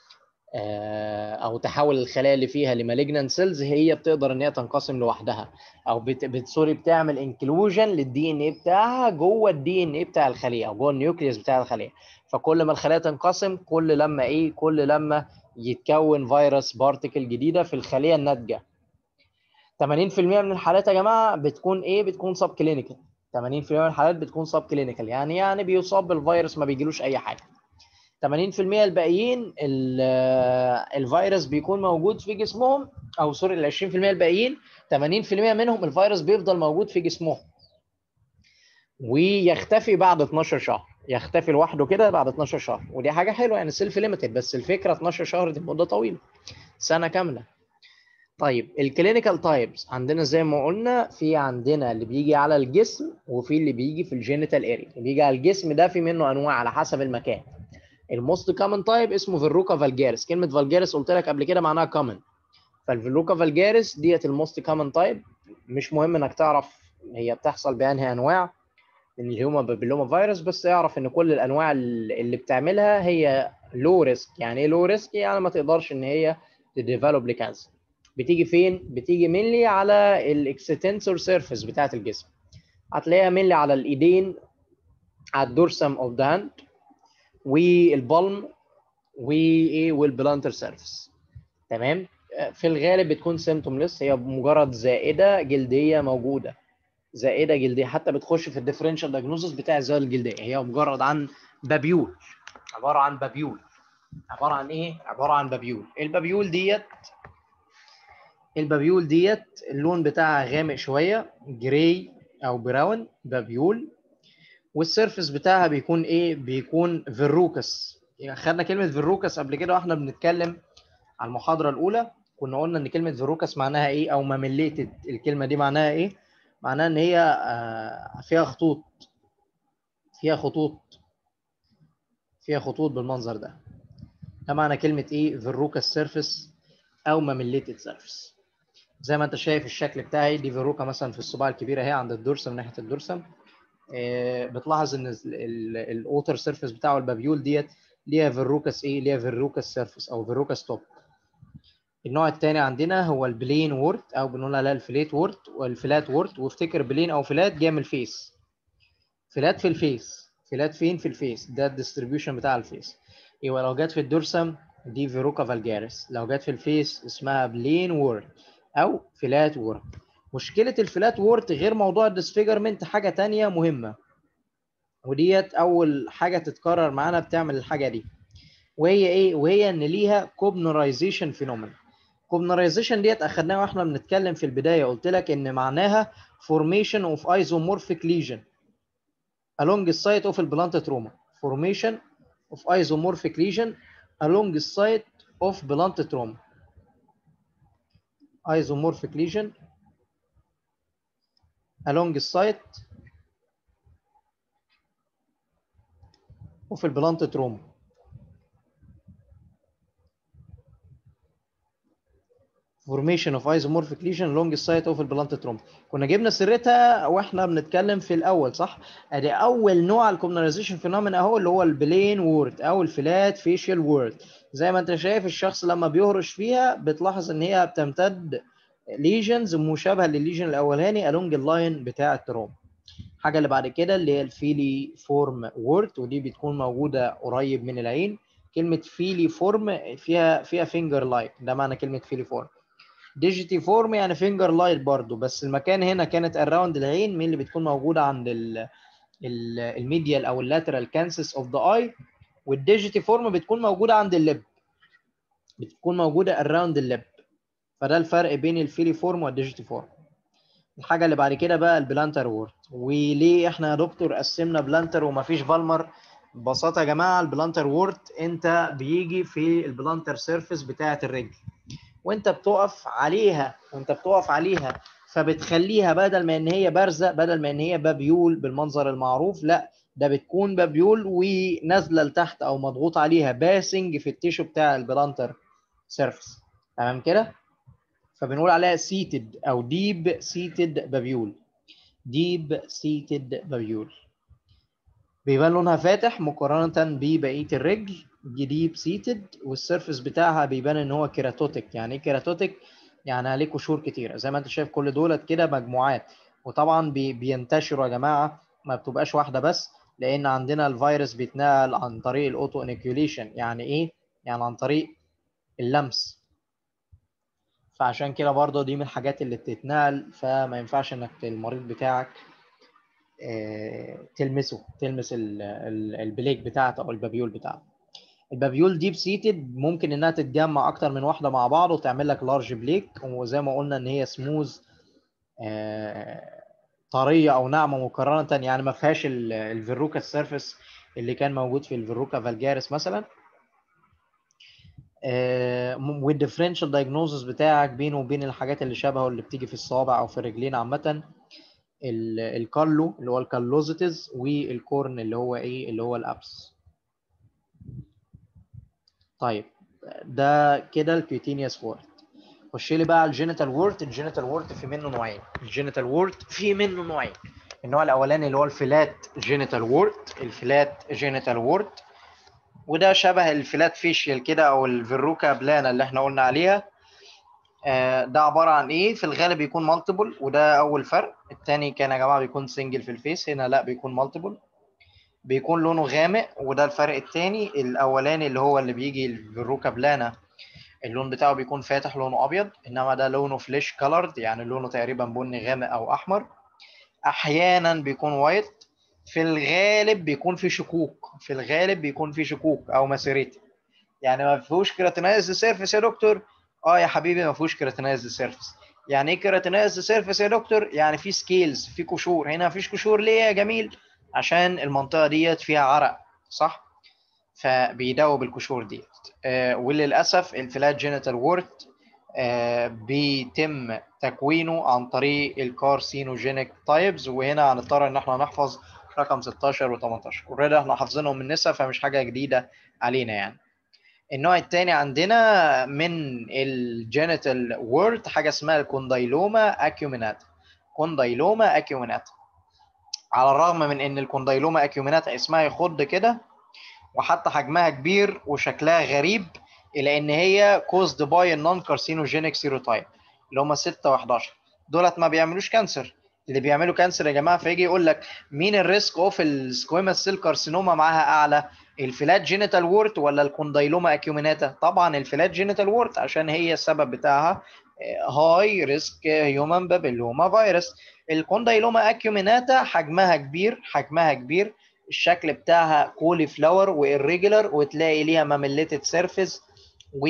او تحول الخلايا اللي فيها لمالجنان سيلز هي بتقدر ان هي تنقسم لوحدها او بت... بت... سوري بتعمل انكلوجن للدي ان اي بتاعها جوه الدي ان اي بتاع الخليه او جوه النيوكليوس بتاع الخليه فكل ما الخلايا تنقسم كل لما ايه كل لما يتكون فيروس بارتكل جديده في الخليه الناتجه 80% من الحالات يا جماعه بتكون ايه بتكون سب كلينيكال 80% من الحالات بتكون سب كلينيكال يعني يعني بيصاب بالفيروس ما بيجيلوش اي حاجه 80% الباقيين الفيروس بيكون موجود في جسمهم او سوري ال 20% الباقيين 80% منهم الفيروس بيفضل موجود في جسمهم ويختفي بعد 12 شهر يختفي لوحده كده بعد 12 شهر ودي حاجه حلوه يعني سيلف ليميتد بس الفكره 12 شهر دي مده طويله سنه كامله طيب الكلينيكال تايبس عندنا زي ما قلنا في عندنا اللي بيجي على الجسم وفي اللي بيجي في الجينيتال اريا اللي بيجي على الجسم ده في منه انواع على حسب المكان الموست كومن تايب اسمه فيروكا فالجاريس كلمه فالجاريس قلت لك قبل كده معناها كومن فالفيروكا فالجاريس ديت الموست كومن تايب مش مهم انك تعرف هي بتحصل بانهي انواع من الهيوما بابيلوما فيروس بس اعرف ان كل الانواع اللي بتعملها هي لو ريسك يعني ايه لو ريسك يعني ما تقدرش ان هي تديفلوب لكانسر بتيجي فين بتيجي مينلي على الاكستنسور سيرفيس بتاعت الجسم هتلاقيها مينلي على الايدين على الدورسم اوف ذا هاند والبالم وايه والبلانتر سيرفيس تمام في الغالب بتكون سيمتومليس هي مجرد زائده جلديه موجوده زائده جلديه حتى بتخش في الديفرنشال دايجنوزس بتاع الزائده الجلديه هي مجرد عن بابيول عباره عن بابيول عباره عن ايه عباره عن بابيول البابيول ديت البابيول ديت اللون بتاعها غامق شويه جراي او براون بابيول والسيرفس بتاعها بيكون ايه بيكون فيروكس يعني خدنا كلمه فيروكس قبل كده واحنا بنتكلم على المحاضره الاولى كنا قلنا ان كلمه فيروكس معناها ايه او ماميليتد الكلمه دي معناها ايه معناها ان هي فيها خطوط فيها خطوط فيها خطوط بالمنظر ده ده معنى كلمه ايه فيروكس سيرفيس او ماميليتد سيرفيس زي ما انت شايف الشكل بتاعي دي فيروكا مثلا في الصباع الكبيره اهي عند الدورسم من ناحيه الدورسم بتلاحظ ان الاوتر سيرفيس بتاعه البابيول ديت ليها فيروكس ايه ليها فيروكس سيرفيس او فيروكس توب النوع الثاني عندنا هو البلين وورت او بنقول عليها الفليت وورت والفلات وورت وافتكر بلين او فلات جايه من الفيس فلات في الفيس فلات فين في الفيس ده الديستريبيوشن بتاع الفيس يبقى لو جت في الدورسم دي فيروكا فالجاريس لو جت في الفيس اسمها بلين وورت او فلات وورت مشكله الفلات وورت غير موضوع الديسفيجرمنت حاجه تانية مهمه وديت اول حاجه تتكرر معانا بتعمل الحاجه دي وهي ايه وهي ان ليها كوبنرايزيشن فينومين كوبنرايزيشن ديت اخدناها واحنا بنتكلم في البدايه قلت لك ان معناها formation of isomorphic lesion along the site of the blunt trauma formation of isomorphic lesion along the site of blunt trauma isomorphic lesion along the site of البلانت تروما فورميشن اوف ايزومورفيك ليجن لونج السايت اوف البلانت ترومب كنا جبنا سيرتها واحنا بنتكلم في الاول صح ادي اول نوع الكومناليزيشن فينومينا اهو اللي هو البلين وورد او الفلات فيشيال وورد زي ما انت شايف الشخص لما بيهرش فيها بتلاحظ ان هي بتمتد ليجنز مشابهه للليجن الاولاني along اللاين بتاع التروم الحاجه اللي بعد كده اللي هي الفيلي فورم وورد ودي بتكون موجوده قريب من العين كلمه فيلي فورم فيها فيها فينجر لايك ده معنى كلمه فيلي فورم ديجيتي فورم يعني فينجر لايت برضو بس المكان هنا كانت اراوند العين مين اللي بتكون موجوده عند ال الميديال او اللاترال كانسس اوف ذا اي والديجيتي فورم بتكون موجوده عند اللب بتكون موجوده اراوند اللب فده الفرق بين الفيلي فورم والديجيتي فورم الحاجه اللي بعد كده بقى البلانتر وورد وليه احنا يا دكتور قسمنا بلانتر ومفيش بالمر ببساطه يا جماعه البلانتر وورد انت بيجي في البلانتر سيرفيس بتاعه الرجل وانت بتقف عليها وانت بتقف عليها فبتخليها بدل ما ان هي بارزه بدل ما ان هي بابيول بالمنظر المعروف لا ده بتكون بابيول ونازله لتحت او مضغوط عليها باسنج في التيشو بتاع البلانتر سيرفيس تمام كده فبنقول عليها سيتد او ديب سيتد بابيول ديب سيتد بابيول بيبان لونها فاتح مقارنه ببقيه الرجل ديب سيتد والسيرفيس بتاعها بيبان ان هو كيراتوتيك يعني ايه كيراتوتيك يعني عليه قشور كتيره زي ما انت شايف كل دولت كده مجموعات وطبعا بي بينتشروا يا جماعه ما بتبقاش واحده بس لان عندنا الفيروس بيتنقل عن طريق الاوتو انيكيوليشن يعني ايه يعني عن طريق اللمس فعشان كده برضه دي من الحاجات اللي بتتنقل فما ينفعش انك المريض بتاعك تلمسه تلمس البليك بتاعته او البابيول بتاعته البابيول ديب سيتد ممكن انها تتجمع اكتر من واحده مع بعض وتعمل لك لارج بليك وزي ما قلنا ان هي سموز طريه او ناعمه مقارنه يعني ما فيهاش الفيروكا السيرفيس اللي كان موجود في الفيروكا فالجاريس مثلا والديفرنشال دايجنوزس بتاعك بينه وبين الحاجات اللي شبهه اللي بتيجي في الصوابع او في الرجلين عامه الكالو اللي هو الكالوزيتيز والكورن اللي هو ايه اللي هو الابس طيب ده كده الكيوتينيوس وورد خش لي بقى على الجينيتال وورد الجينيتال وورد في منه نوعين الجينيتال وورد في منه نوعين النوع الاولاني اللي هو الفلات جينيتال وورد الفلات جينيتال وورد وده شبه الفلات فيشيال كده او الفيروكا بلانا اللي احنا قلنا عليها ده عباره عن ايه في الغالب بيكون مالتيبل وده اول فرق الثاني كان يا جماعه بيكون سنجل في الفيس هنا لا بيكون مالتيبل بيكون لونه غامق وده الفرق الثاني الاولاني اللي هو اللي بيجي الفيروكا بلانا اللون بتاعه بيكون فاتح لونه ابيض انما ده لونه فليش كولرد يعني لونه تقريبا بني غامق او احمر احيانا بيكون وايت في الغالب بيكون في شكوك في الغالب بيكون في شكوك او مسيريتي يعني ما فيهوش كيراتينايز سيرفيس يا دكتور اه يا حبيبي ما فيهوش كيراتينايز سيرفيس يعني ايه كيراتينايز سيرفيس يا دكتور يعني في سكيلز في قشور هنا ما فيش قشور ليه يا جميل عشان المنطقه ديت فيها عرق صح فبيداووا بالقشور ديت آه وللاسف الفلات جينيتال وورد آه بيتم تكوينه عن طريق الكارسينوجينيك تايبز وهنا هنضطر ان احنا نحفظ رقم 16 و18 اوريدي احنا حافظينهم من نسا فمش حاجه جديده علينا يعني النوع الثاني عندنا من الجينيتال وورد حاجه اسمها الكوندايلوما اكيوميناتا كوندايلوما اكيوميناتا على الرغم من ان الكوندايلوما اكيوميناتا اسمها يخض كده وحتى حجمها كبير وشكلها غريب الا ان هي كوزد باي النون كارسينوجينيك سيروتايب اللي هم 6 و11 دولت ما بيعملوش كانسر اللي بيعملوا كانسر يا جماعه فيجي يقول لك مين الريسك اوف السكويماس سيل كارسينوما معاها اعلى الفلات جينيتال وورت ولا الكوندايلوما اكيوميناتا طبعا الفلات جينيتال وورت عشان هي السبب بتاعها هاي ريسك هيومن بابيلوما فيروس الكوندايلوما اكيوميناتا حجمها كبير حجمها كبير الشكل بتاعها كولي فلاور والريجولار وتلاقي ليها ماميليتد سيرفيس و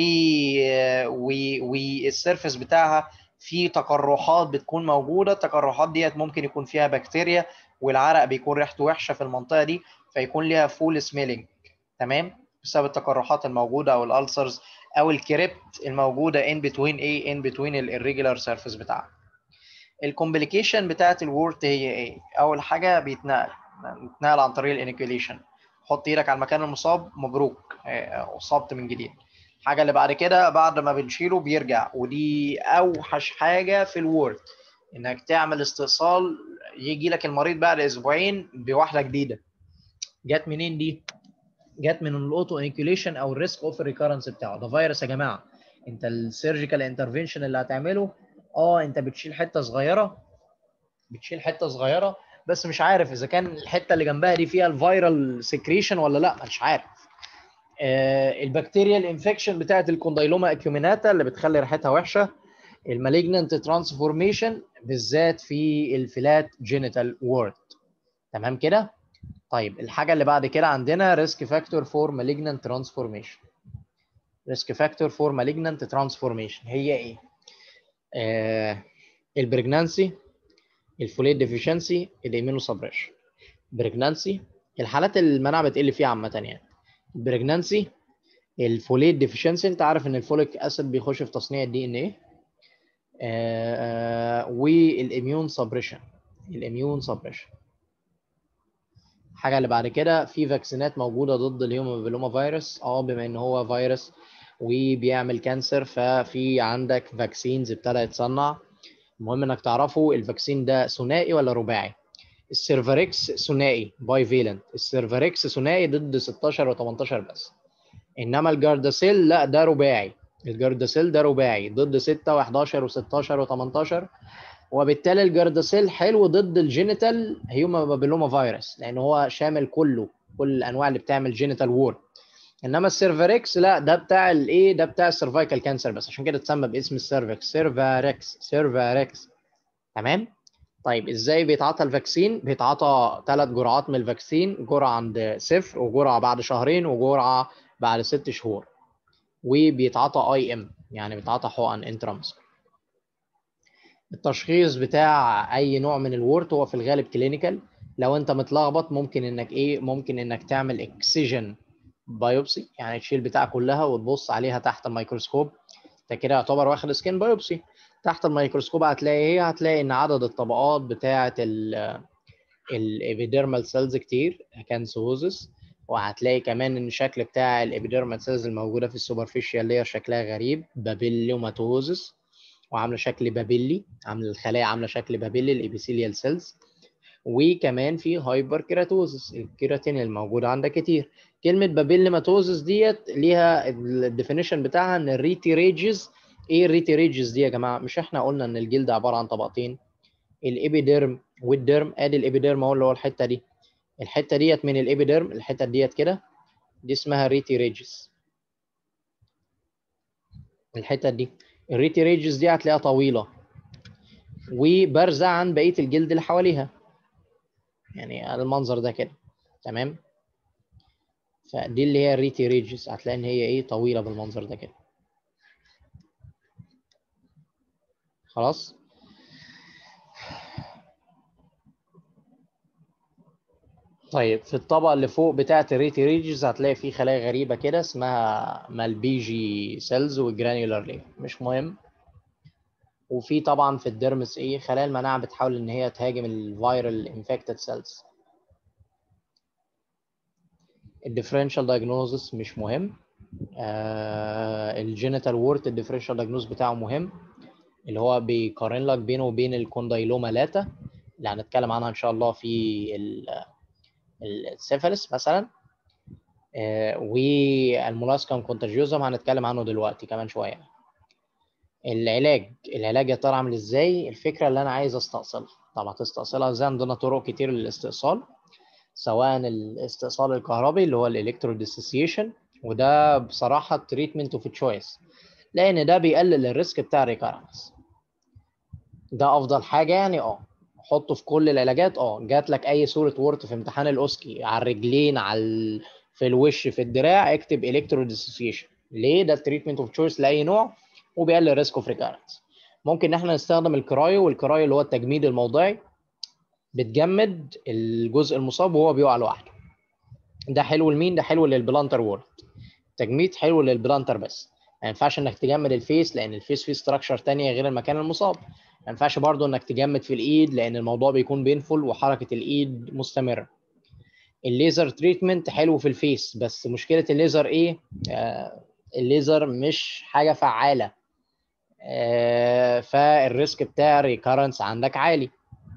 والسيرفيس بتاعها في تقرحات بتكون موجوده التقرحات ديت ممكن يكون فيها بكتيريا والعرق بيكون ريحته وحشه في المنطقه دي فيكون ليها فول سميلينج تمام بسبب التقرحات الموجوده او الالسرز او الكريبت الموجوده ان بتوين ايه ان بتوين الريجولار سيرفيس بتاعها الكومبليكيشن بتاعت الورت هي ايه اول حاجه بيتنقل بيتنقل عن طريق الانيكيوليشن حط ايدك على المكان المصاب مبروك اصبت من جديد الحاجه اللي بعد كده بعد ما بنشيله بيرجع ودي اوحش حاجه في الوورد انك تعمل استئصال يجي لك المريض بعد اسبوعين بواحده جديده جت منين دي جت من الاوتو انكيوليشن او الريسك اوف ريكارنس بتاعه ده فيروس يا جماعه انت السيرجيكال انترفنشن اللي هتعمله اه انت بتشيل حته صغيره بتشيل حته صغيره بس مش عارف اذا كان الحته اللي جنبها دي فيها الفيرال سكريشن ولا لا مش عارف آه البكتيريا الانفكشن بتاعت الكوندايلوما اكيوميناتا اللي بتخلي ريحتها وحشه المالجننت ترانسفورميشن بالذات في الفلات جينيتال وورد تمام كده طيب الحاجه اللي بعد كده عندنا ريسك فاكتور فور مالجننت ترانسفورميشن ريسك فاكتور فور مالجننت ترانسفورميشن هي ايه آه البريجنانسي الفوليت ديفيشنسي الايمينو سبريشن بريجنانسي الحالات المناعه بتقل فيها عامه يعني البريجنانسي الفوليت ديفيشنسي انت عارف ان الفوليك اسيد بيخش في تصنيع الدي ان ايه والاميون سبريشن الاميون سبريشن الحاجه اللي بعد كده في فاكسينات موجوده ضد الهيومن بيلوما فيروس اه بما ان هو فيروس وبيعمل كانسر ففي عندك فاكسينز ابتدى يتصنع المهم انك تعرفوا الفاكسين ده ثنائي ولا رباعي السيرفريكس ثنائي باي فيلنت السيرفريكس ثنائي ضد 16 و18 بس انما الجارداسيل لا ده رباعي الجارداسيل ده رباعي ضد 6 و11 و16 و18 وبالتالي الجارداسيل حلو ضد الجينيتال هيوما بابيلوما فيروس لان هو شامل كله كل الانواع اللي بتعمل جينيتال وور انما السيرفريكس لا ده بتاع الايه ده بتاع السيرفايكال كانسر بس عشان كده اتسمى باسم السيرفكس سيرفاريكس سيرفاريكس تمام طيب ازاي بيتعاطى الفاكسين بيتعاطى ثلاث جرعات من الفاكسين جرعه عند صفر وجرعه بعد شهرين وجرعه بعد ست شهور وبيتعاطى اي ام يعني بيتعاطى حقن انترامس التشخيص بتاع اي نوع من الورت هو في الغالب كلينيكال لو انت متلخبط ممكن انك ايه ممكن انك تعمل اكسجن بايوبسي يعني تشيل بتاع كلها وتبص عليها تحت الميكروسكوب انت كده يعتبر واخد سكين بايوبسي تحت الميكروسكوب هتلاقي ايه هتلاقي ان عدد الطبقات بتاعه الابيديرمال سيلز كتير كانسوزس وهتلاقي كمان ان الشكل بتاع الابيديرمال سيلز الموجوده في السوبرفيشال لاير شكلها غريب بابيلوماتوزس وعامله شكل بابيلي عامله الخلايا عامله شكل بابيلي الابيثيليال سيلز وكمان في هايبر كيراتوزس الكيراتين الموجود عندك كتير كلمه بابيلوماتوزس ديت ليها الديفينيشن بتاعها ان الريتيريجز ايه الريتيريجز دي يا جماعه مش احنا قلنا ان الجلد عباره عن طبقتين الابيديرم والديرم ادي الابيديرم اهو اللي هو الحته دي الحته ديت من الابيديرم الحته ديت كده دي اسمها ريتيريجز الحته دي الريتيريجز دي هتلاقيها طويله وبارزه عن بقيه الجلد اللي حواليها يعني المنظر ده كده تمام فدي اللي هي الريتيريجز هتلاقي ان هي ايه طويله بالمنظر ده كده خلاص طيب في الطبقة اللي فوق بتاعة الريتي ريجز هتلاقي فيه خلايا غريبة كده اسمها مالبيجي سيلز والجرانيولار ليه مش مهم وفي طبعا في الديرمس ايه خلايا المناعة بتحاول ان هي تهاجم الفيرال انفكتد سيلز الديفرنشال دايجنوزس مش مهم آه الجينيتال وورت الديفرنشال دايجنوز بتاعه مهم اللي هو بيقارن لك بينه وبين الكوندايلوما لاتا اللي هنتكلم عنها ان شاء الله في السيفلس مثلا آه والمولاسكم كونتاجيوزم هنتكلم عنه دلوقتي كمان شويه العلاج العلاج يا ترى عامل ازاي الفكره اللي انا عايز استأصلها طبعا هتستأصلها ازاي عندنا طرق كتير للاستئصال سواء الاستئصال الكهربي اللي هو الالكتروديسوسيشن وده بصراحه تريتمنت اوف تشويس لان ده بيقلل الريسك بتاع الريكارنس ده افضل حاجه يعني اه حطه في كل العلاجات اه جات لك اي صوره وورت في امتحان الاوسكي على الرجلين على ال... في الوش في الدراع اكتب الكتروديسوسيشن ليه ده التريتمنت اوف تشويس لاي نوع وبيقلل ريسك اوف ريكارنس ممكن ان احنا نستخدم الكرايو والكرايو اللي هو التجميد الموضعي بتجمد الجزء المصاب وهو بيقع لوحده ده حلو لمين ده حلو للبلانتر وورد تجميد حلو للبلانتر بس ما ينفعش انك تجمد الفيس لان الفيس فيه ستراكشر تانية غير المكان المصاب ما ينفعش برضو انك تجمد في الايد لان الموضوع بيكون بينفل وحركه الايد مستمره الليزر تريتمنت حلو في الفيس بس مشكله الليزر ايه آه الليزر مش حاجه فعاله آه، فالريسك بتاع الريكارنس عندك عالي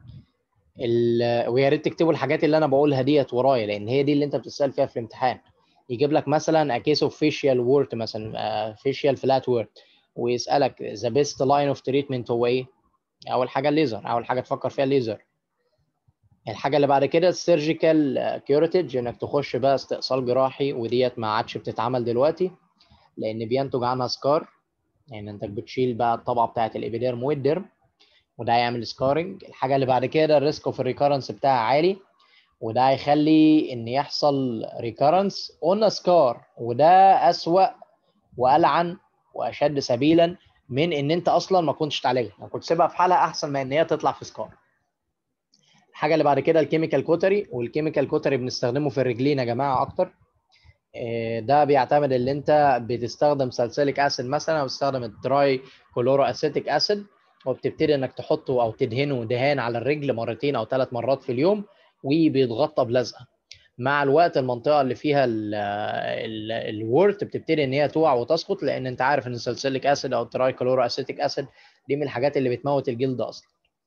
ال- ويا ريت تكتبوا الحاجات اللي انا بقولها ديت ورايا لان هي دي اللي انت بتسال فيها في الامتحان يجيب لك مثلا a case of facial wart مثلا آه، facial flat wart ويسالك the best line of treatment هو ايه؟ اول حاجه الليزر اول حاجه تفكر فيها الليزر الحاجه اللي بعد كده السيرجيكال كيوريتج انك تخش بقى استئصال جراحي وديت ما عادش بتتعمل دلوقتي لان بينتج عنها سكار يعني انت بتشيل بقى الطبقه بتاعه الابيديرم والديرم وده هيعمل سكارنج الحاجه اللي بعد كده الريسك اوف الريكارنس بتاعها عالي وده هيخلي ان يحصل ريكارنس اون سكار وده اسوأ والعن واشد سبيلا من ان انت اصلا ما كنتش تعالجها لو كنت سيبها في حالها احسن ما ان هي تطلع في سكار الحاجه اللي بعد كده الكيميكال كوتري والكيميكال كوتري بنستخدمه في الرجلين يا جماعه اكتر آه، ده بيعتمد ان انت بتستخدم سالسيليك اسيد مثلا او بتستخدم التراي كلورو اسيتيك اسيد وبتبتدي انك تحطه او تدهنه دهان على الرجل مرتين او ثلاث مرات في اليوم وبيتغطى بلزقه مع الوقت المنطقه اللي فيها ال- ال- الورت بتبتدي ان هي تقع وتسقط لان انت عارف ان السالسيليك اسيد او التراي كلورو اسيتيك اسيد دي من الحاجات اللي بتموت الجلد اصلا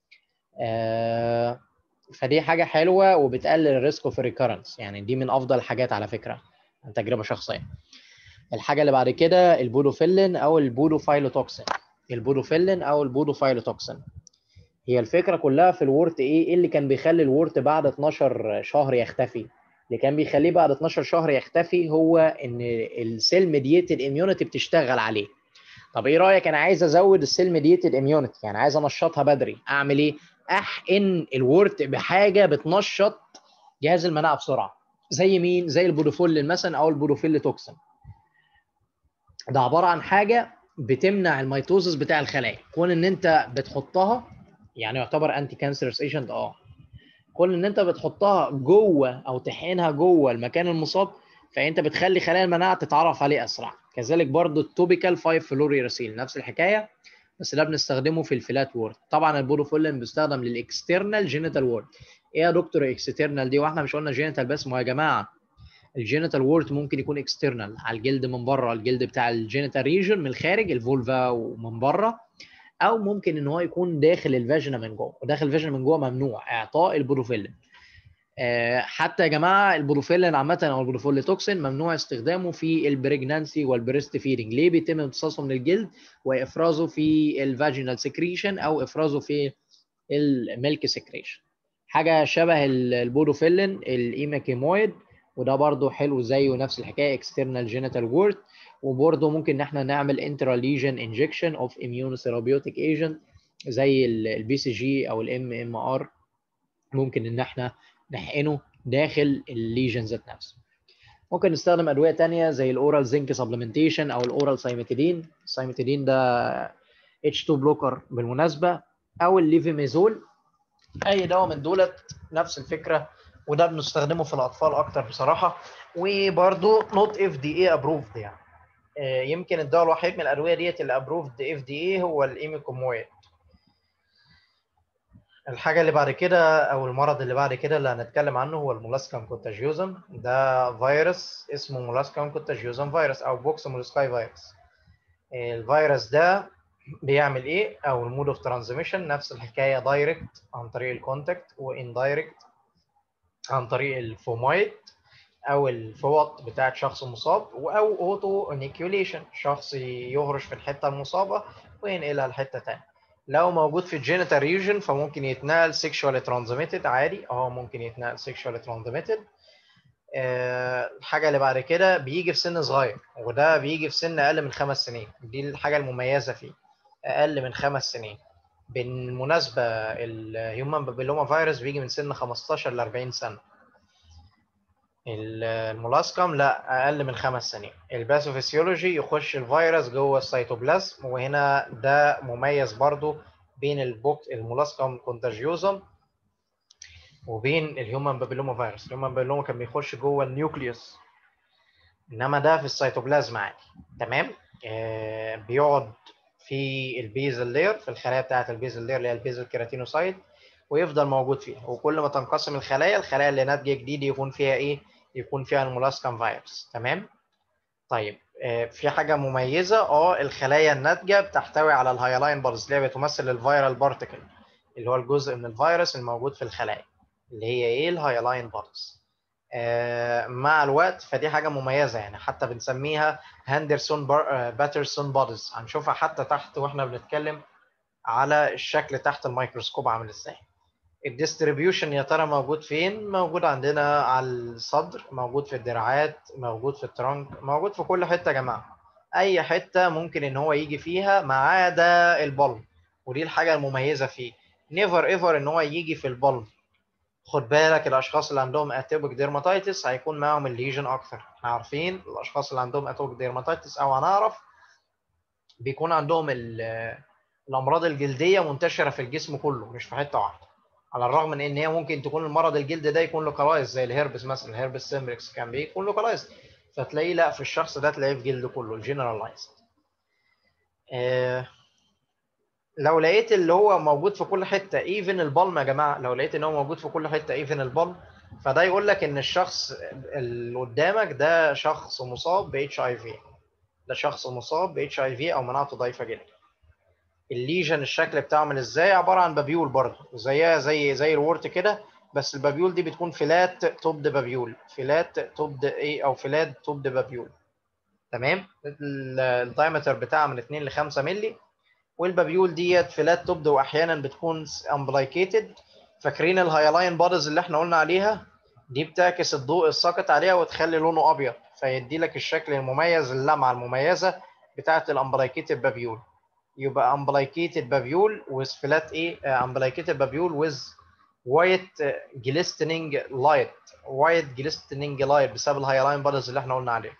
آه، فدي حاجه حلوه وبتقلل الريسك اوف ريكارنس يعني دي من افضل الحاجات على فكره عن تجربه شخصيه الحاجه اللي بعد كده البودوفيلين او البودوفايلوتوكسين البودوفيلين او البودوفايلوتوكسين هي الفكره كلها في الورت ايه ايه اللي كان بيخلي الورت بعد 12 شهر يختفي اللي كان بيخليه بعد 12 شهر يختفي هو ان السيل ميديتد اميونيتي بتشتغل عليه طب ايه رايك انا عايز ازود السيل ميديتد اميونيتي يعني عايز انشطها بدري اعمل ايه احقن الورت بحاجه بتنشط جهاز المناعه بسرعه زي مين زي البودوفيلين مثلا او البودوفيل توكسين ده عباره عن حاجه بتمنع الميتوزس بتاع الخلايا كون ان انت بتحطها يعني يعتبر انتي كانسرس ايجنت اه كون ان انت بتحطها جوه او تحقنها جوه المكان المصاب فانت بتخلي خلايا المناعه تتعرف عليه اسرع كذلك برضو التوبيكال 5 فلوريراسيل نفس الحكايه بس ده بنستخدمه في الفلات وورد طبعا البودوفيلين بيستخدم للاكسترنال جينيتال وورد ايه يا دكتور اكسترنال دي واحنا مش قلنا جينيتال بس ما هو يا جماعه الجينيتال وورد ممكن يكون اكسترنال على الجلد من بره الجلد بتاع الجينيتال ريجن من الخارج الفولفا ومن بره او ممكن ان هو يكون داخل الفاجينا من جوه وداخل الفاجينا من جوه ممنوع اعطاء البروفيلين آه، حتى يا جماعه البروفيلين عامه او البروفيلوتوكسين ممنوع استخدامه في البريجنانسي والبريست فيدنج ليه بيتم امتصاصه من الجلد وافرازه في الفاجينال سكريشن او افرازه في الميلك سكريشن حاجه شبه البودوفيلين الايماكيمويد وده برضو حلو زيه نفس الحكايه اكسترنال جينيتال وورد وبرضه ممكن ان احنا نعمل انترا ليجن انجكشن اوف اميون ثيرابيوتيك ايجنت زي البي سي جي او الام ام ار ممكن ان احنا نحقنه داخل الليجن ذات نفسه ممكن نستخدم ادويه تانية زي الاورال زنك سبلمنتيشن او الاورال سايمتيدين السايمتيدين ده اتش 2 بلوكر بالمناسبه او الليفيميزول اي دواء من دولت نفس الفكره وده بنستخدمه في الاطفال اكتر بصراحه وبرده نوت اف دي اي ابروفد يعني آه، يمكن الدواء الوحيد من الادويه ديت اللي ابروفد اف دي اي هو الايميكومويد الحاجه اللي بعد كده او المرض اللي بعد كده اللي هنتكلم عنه هو المولاسكم كونتاجيوزم ده فيروس اسمه مولاسكم كونتاجيوزم فيروس او بوكس مولسكاي فيروس الفيروس ده بيعمل ايه او المود اوف ترانزميشن نفس الحكايه دايركت عن طريق الكونتاكت واندايركت عن طريق الفومايت او الفوط بتاعت شخص مصاب او اوتو انيكيوليشن شخص يهرش في الحته المصابه وينقلها لحته ثانيه لو موجود في الجينيتال ريجن فممكن يتنقل سيكشوالي ترانزميتد عادي اه ممكن يتنقل سيكشوالي ترانزميتد الحاجه اللي بعد كده بيجي في سن صغير وده بيجي في سن اقل من خمس سنين دي الحاجه المميزه فيه اقل من خمس سنين بالمناسبه الهيومن بابيلوما فيروس بيجي من سن 15 ل 40 سنه المولاسكم لا اقل من خمس سنين الباثوفيسيولوجي يخش الفيروس جوه السيتوبلازم وهنا ده مميز برضو بين البوك المولاسكم كونتاجيوزم وبين الهيومن بابيلوما فيروس الهيومن بابيلوما كان بيخش جوه النيوكليوس انما ده في السيتوبلازم عادي تمام آه بيقعد في البيزل لير في الخلايا بتاعه البيزل لير اللي هي البيزل كيراتينوسايت ويفضل موجود فيها وكل ما تنقسم الخلايا الخلايا اللي ناتجه جديد يكون فيها ايه يكون فيها المولاسكم فيروس تمام طيب آه، في حاجه مميزه اه الخلايا الناتجه بتحتوي على الهايلاين بارز اللي هي بتمثل الفيرال بارتيكل اللي هو الجزء من الفيروس الموجود في الخلايا اللي هي ايه الهايلاين بارز آه، مع الوقت فدي حاجه مميزه يعني حتى بنسميها هاندرسون باترسون بوديز هنشوفها حتى تحت واحنا بنتكلم على الشكل تحت الميكروسكوب عامل ازاي الديستريبيوشن يا ترى موجود فين موجود عندنا على الصدر موجود في الدراعات موجود في الترنك موجود في كل حته يا جماعه اي حته ممكن ان هو يجي فيها ما عدا البلب ودي الحاجه المميزه فيه نيفر ايفر ان هو يجي في البلب خد بالك الاشخاص اللي عندهم اتوبيك ديرماتيتس هيكون معاهم الليجن اكتر احنا عارفين الاشخاص اللي عندهم اتوبيك ديرماتيتس او هنعرف بيكون عندهم الامراض الجلديه منتشره في الجسم كله مش في حته واحده على الرغم من ان هي ممكن تكون المرض الجلد ده يكون لوكالايز زي الهيربس مثلا الهيربس سيمبريكس كان بيكون لوكالايز فتلاقيه لا في الشخص ده تلاقيه في جلده كله الجنرالايزد آه لو لقيت اللي هو موجود في كل حته ايفن البلم يا جماعه لو لقيت ان هو موجود في كل حته ايفن البلم فده يقول لك ان الشخص اللي قدامك ده شخص مصاب ب اتش اي في ده شخص مصاب ب اتش اي في او مناعته ضعيفه جدا الليجن الشكل بتاعه عامل ازاي عباره عن بابيول برضه زيها زي زي الورت كده بس البابيول دي بتكون فلات توبد بابيول فلات توبد ايه او فلات توبد بابيول تمام الدايمتر بتاعها من 2 ل 5 مللي والبابيول ديت فلات توبد واحيانا بتكون امبلايكيتد فاكرين الهايلاين بودز اللي احنا قلنا عليها دي بتعكس الضوء الساقط عليها وتخلي لونه ابيض فيدي لك الشكل المميز اللمعه المميزه بتاعه الامبلايكيتد بابيول يبقى امبلايكيتد بابيول with flat ايه امبلايكيتد بابيول with white glistening light white glistening light بسبب الهايلاين بودز اللي احنا قلنا عليه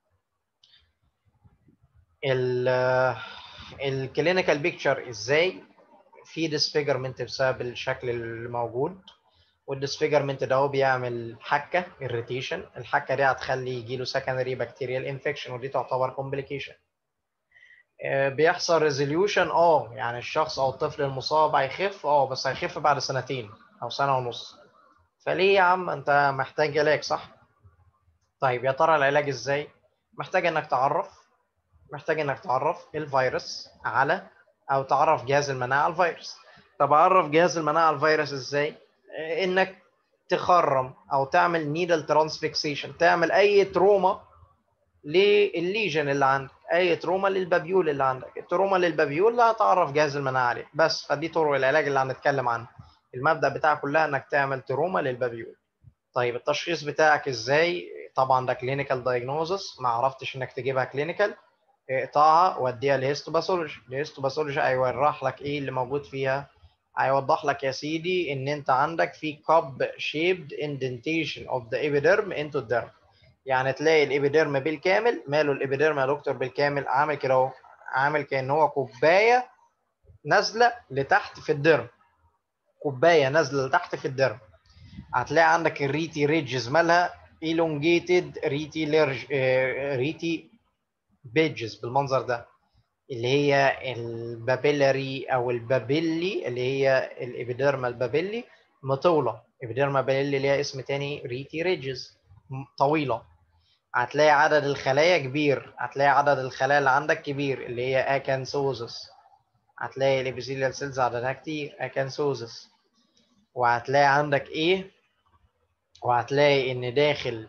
ال الكلينيكال بيكتشر ازاي في ديسفيجرمنت بسبب الشكل الموجود والديسفيجرمنت ده هو بيعمل حكه irritation الحكه دي هتخلي يجي له سكندري بكتيريال انفكشن ودي تعتبر كومبليكيشن بيحصل ريزوليوشن اه يعني الشخص او الطفل المصاب هيخف اه بس هيخف بعد سنتين او سنه ونص فليه يا عم انت محتاج علاج صح طيب يا ترى العلاج ازاي محتاج انك تعرف محتاج انك تعرف الفيروس على او تعرف جهاز المناعه على الفيروس طب اعرف جهاز المناعه على الفيروس ازاي انك تخرم او تعمل نيدل ترانسفيكسيشن تعمل اي تروما للليجن اللي عندك اي تروما للبابيول اللي عندك التروما للبابيول لا هتعرف جهاز المناعه عليه بس فدي طرق العلاج اللي هنتكلم عنها المبدا بتاعها كلها انك تعمل تروما للبابيول طيب التشخيص بتاعك ازاي طبعا ده كلينيكال دايجنوزس ما عرفتش انك تجيبها كلينيكال اقطعها وديها لهيستوباثولوجي الهيستوباثولوجي هيورح لك ايه اللي موجود فيها هيوضح لك يا سيدي ان انت عندك في كاب شيبد اندنتيشن اوف ذا ايبيديرم انتو الديرم يعني تلاقي الابيديرم بالكامل ماله الابيديرم يا دكتور بالكامل عامل كده اهو عامل كان هو كوبايه نازله لتحت في الدرم كوبايه نازله لتحت في الدرم هتلاقي عندك الريتي ريدجز مالها elongated ريتي ليرج ريتي بيدجز بالمنظر ده اللي هي البابيلاري او البابيلي اللي هي الابيديرما البابيلي مطوله ابيديرما بابيلي ليها اسم تاني ريتي ريدجز طويله هتلاقي عدد الخلايا كبير هتلاقي عدد الخلايا اللي عندك كبير اللي هي اكانسوزس هتلاقي الابيثيليال سيلز عددها كتير اكانسوزس وهتلاقي عندك ايه وهتلاقي ان داخل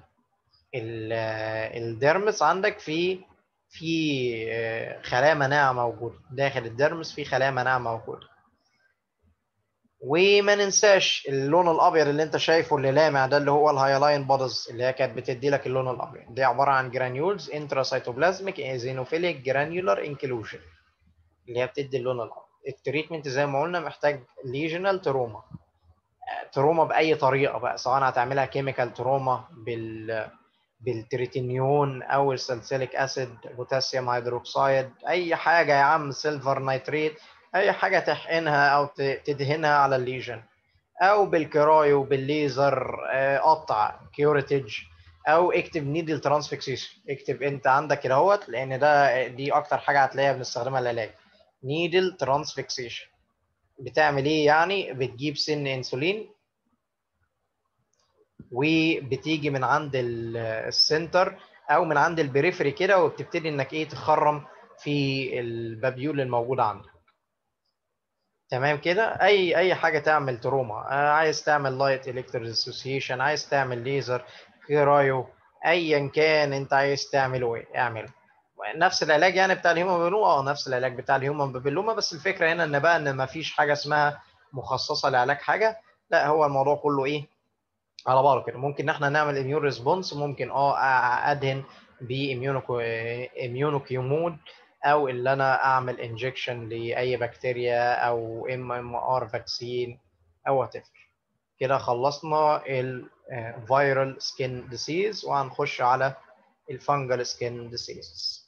الديرمس عندك في في خلايا مناعه موجوده داخل الديرمس في خلايا مناعه موجوده وما ننساش اللون الابيض اللي انت شايفه اللي لامع ده اللي هو الهايلاين بودز اللي هي كانت بتدي لك اللون الابيض دي عباره عن جرانيولز انتراسيتوبلازميك ايزينوفيليك جرانيولار انكلوجن اللي هي بتدي اللون الابيض التريتمنت زي ما قلنا محتاج ليجنال تروما تروما باي طريقه بقى سواء هتعملها كيميكال تروما بال بالتريتينيون او السلسليك اسيد بوتاسيوم هيدروكسيد اي حاجه يا عم سيلفر نايتريت اي حاجه تحقنها او تدهنها على الليجن او بالكرايو بالليزر قطع كيوريتج او اكتب نيدل ترانسفيكسيشن اكتب انت عندك كده اهوت لان ده دي اكتر حاجه هتلاقيها بنستخدمها للعلاج نيدل ترانسفيكسيشن بتعمل ايه يعني بتجيب سن انسولين وبتيجي من عند السنتر او من عند البريفري كده وبتبتدي انك ايه تخرم في البابيول الموجوده عندك تمام كده اي اي حاجه تعمل تروما آه عايز تعمل لايت الكترو ديسوسيشن عايز تعمل ليزر كرايو ايا كان انت عايز تعمله ايه اعمله نفس العلاج يعني بتاع الهيومن بابيلوما اه نفس العلاج بتاع الهيومن بابيلوما بس الفكره هنا ان بقى ان ما فيش حاجه اسمها مخصصه لعلاج حاجه لا هو الموضوع كله ايه على بعضه كده ممكن ان احنا نعمل اميون ريسبونس ممكن اه ادهن باميونوكيومود او اللي انا اعمل انجكشن لاي بكتيريا او ام ام ار فاكسين او وات كده خلصنا الفيرال سكين ديسيز وهنخش على الفانجل سكين ديسيز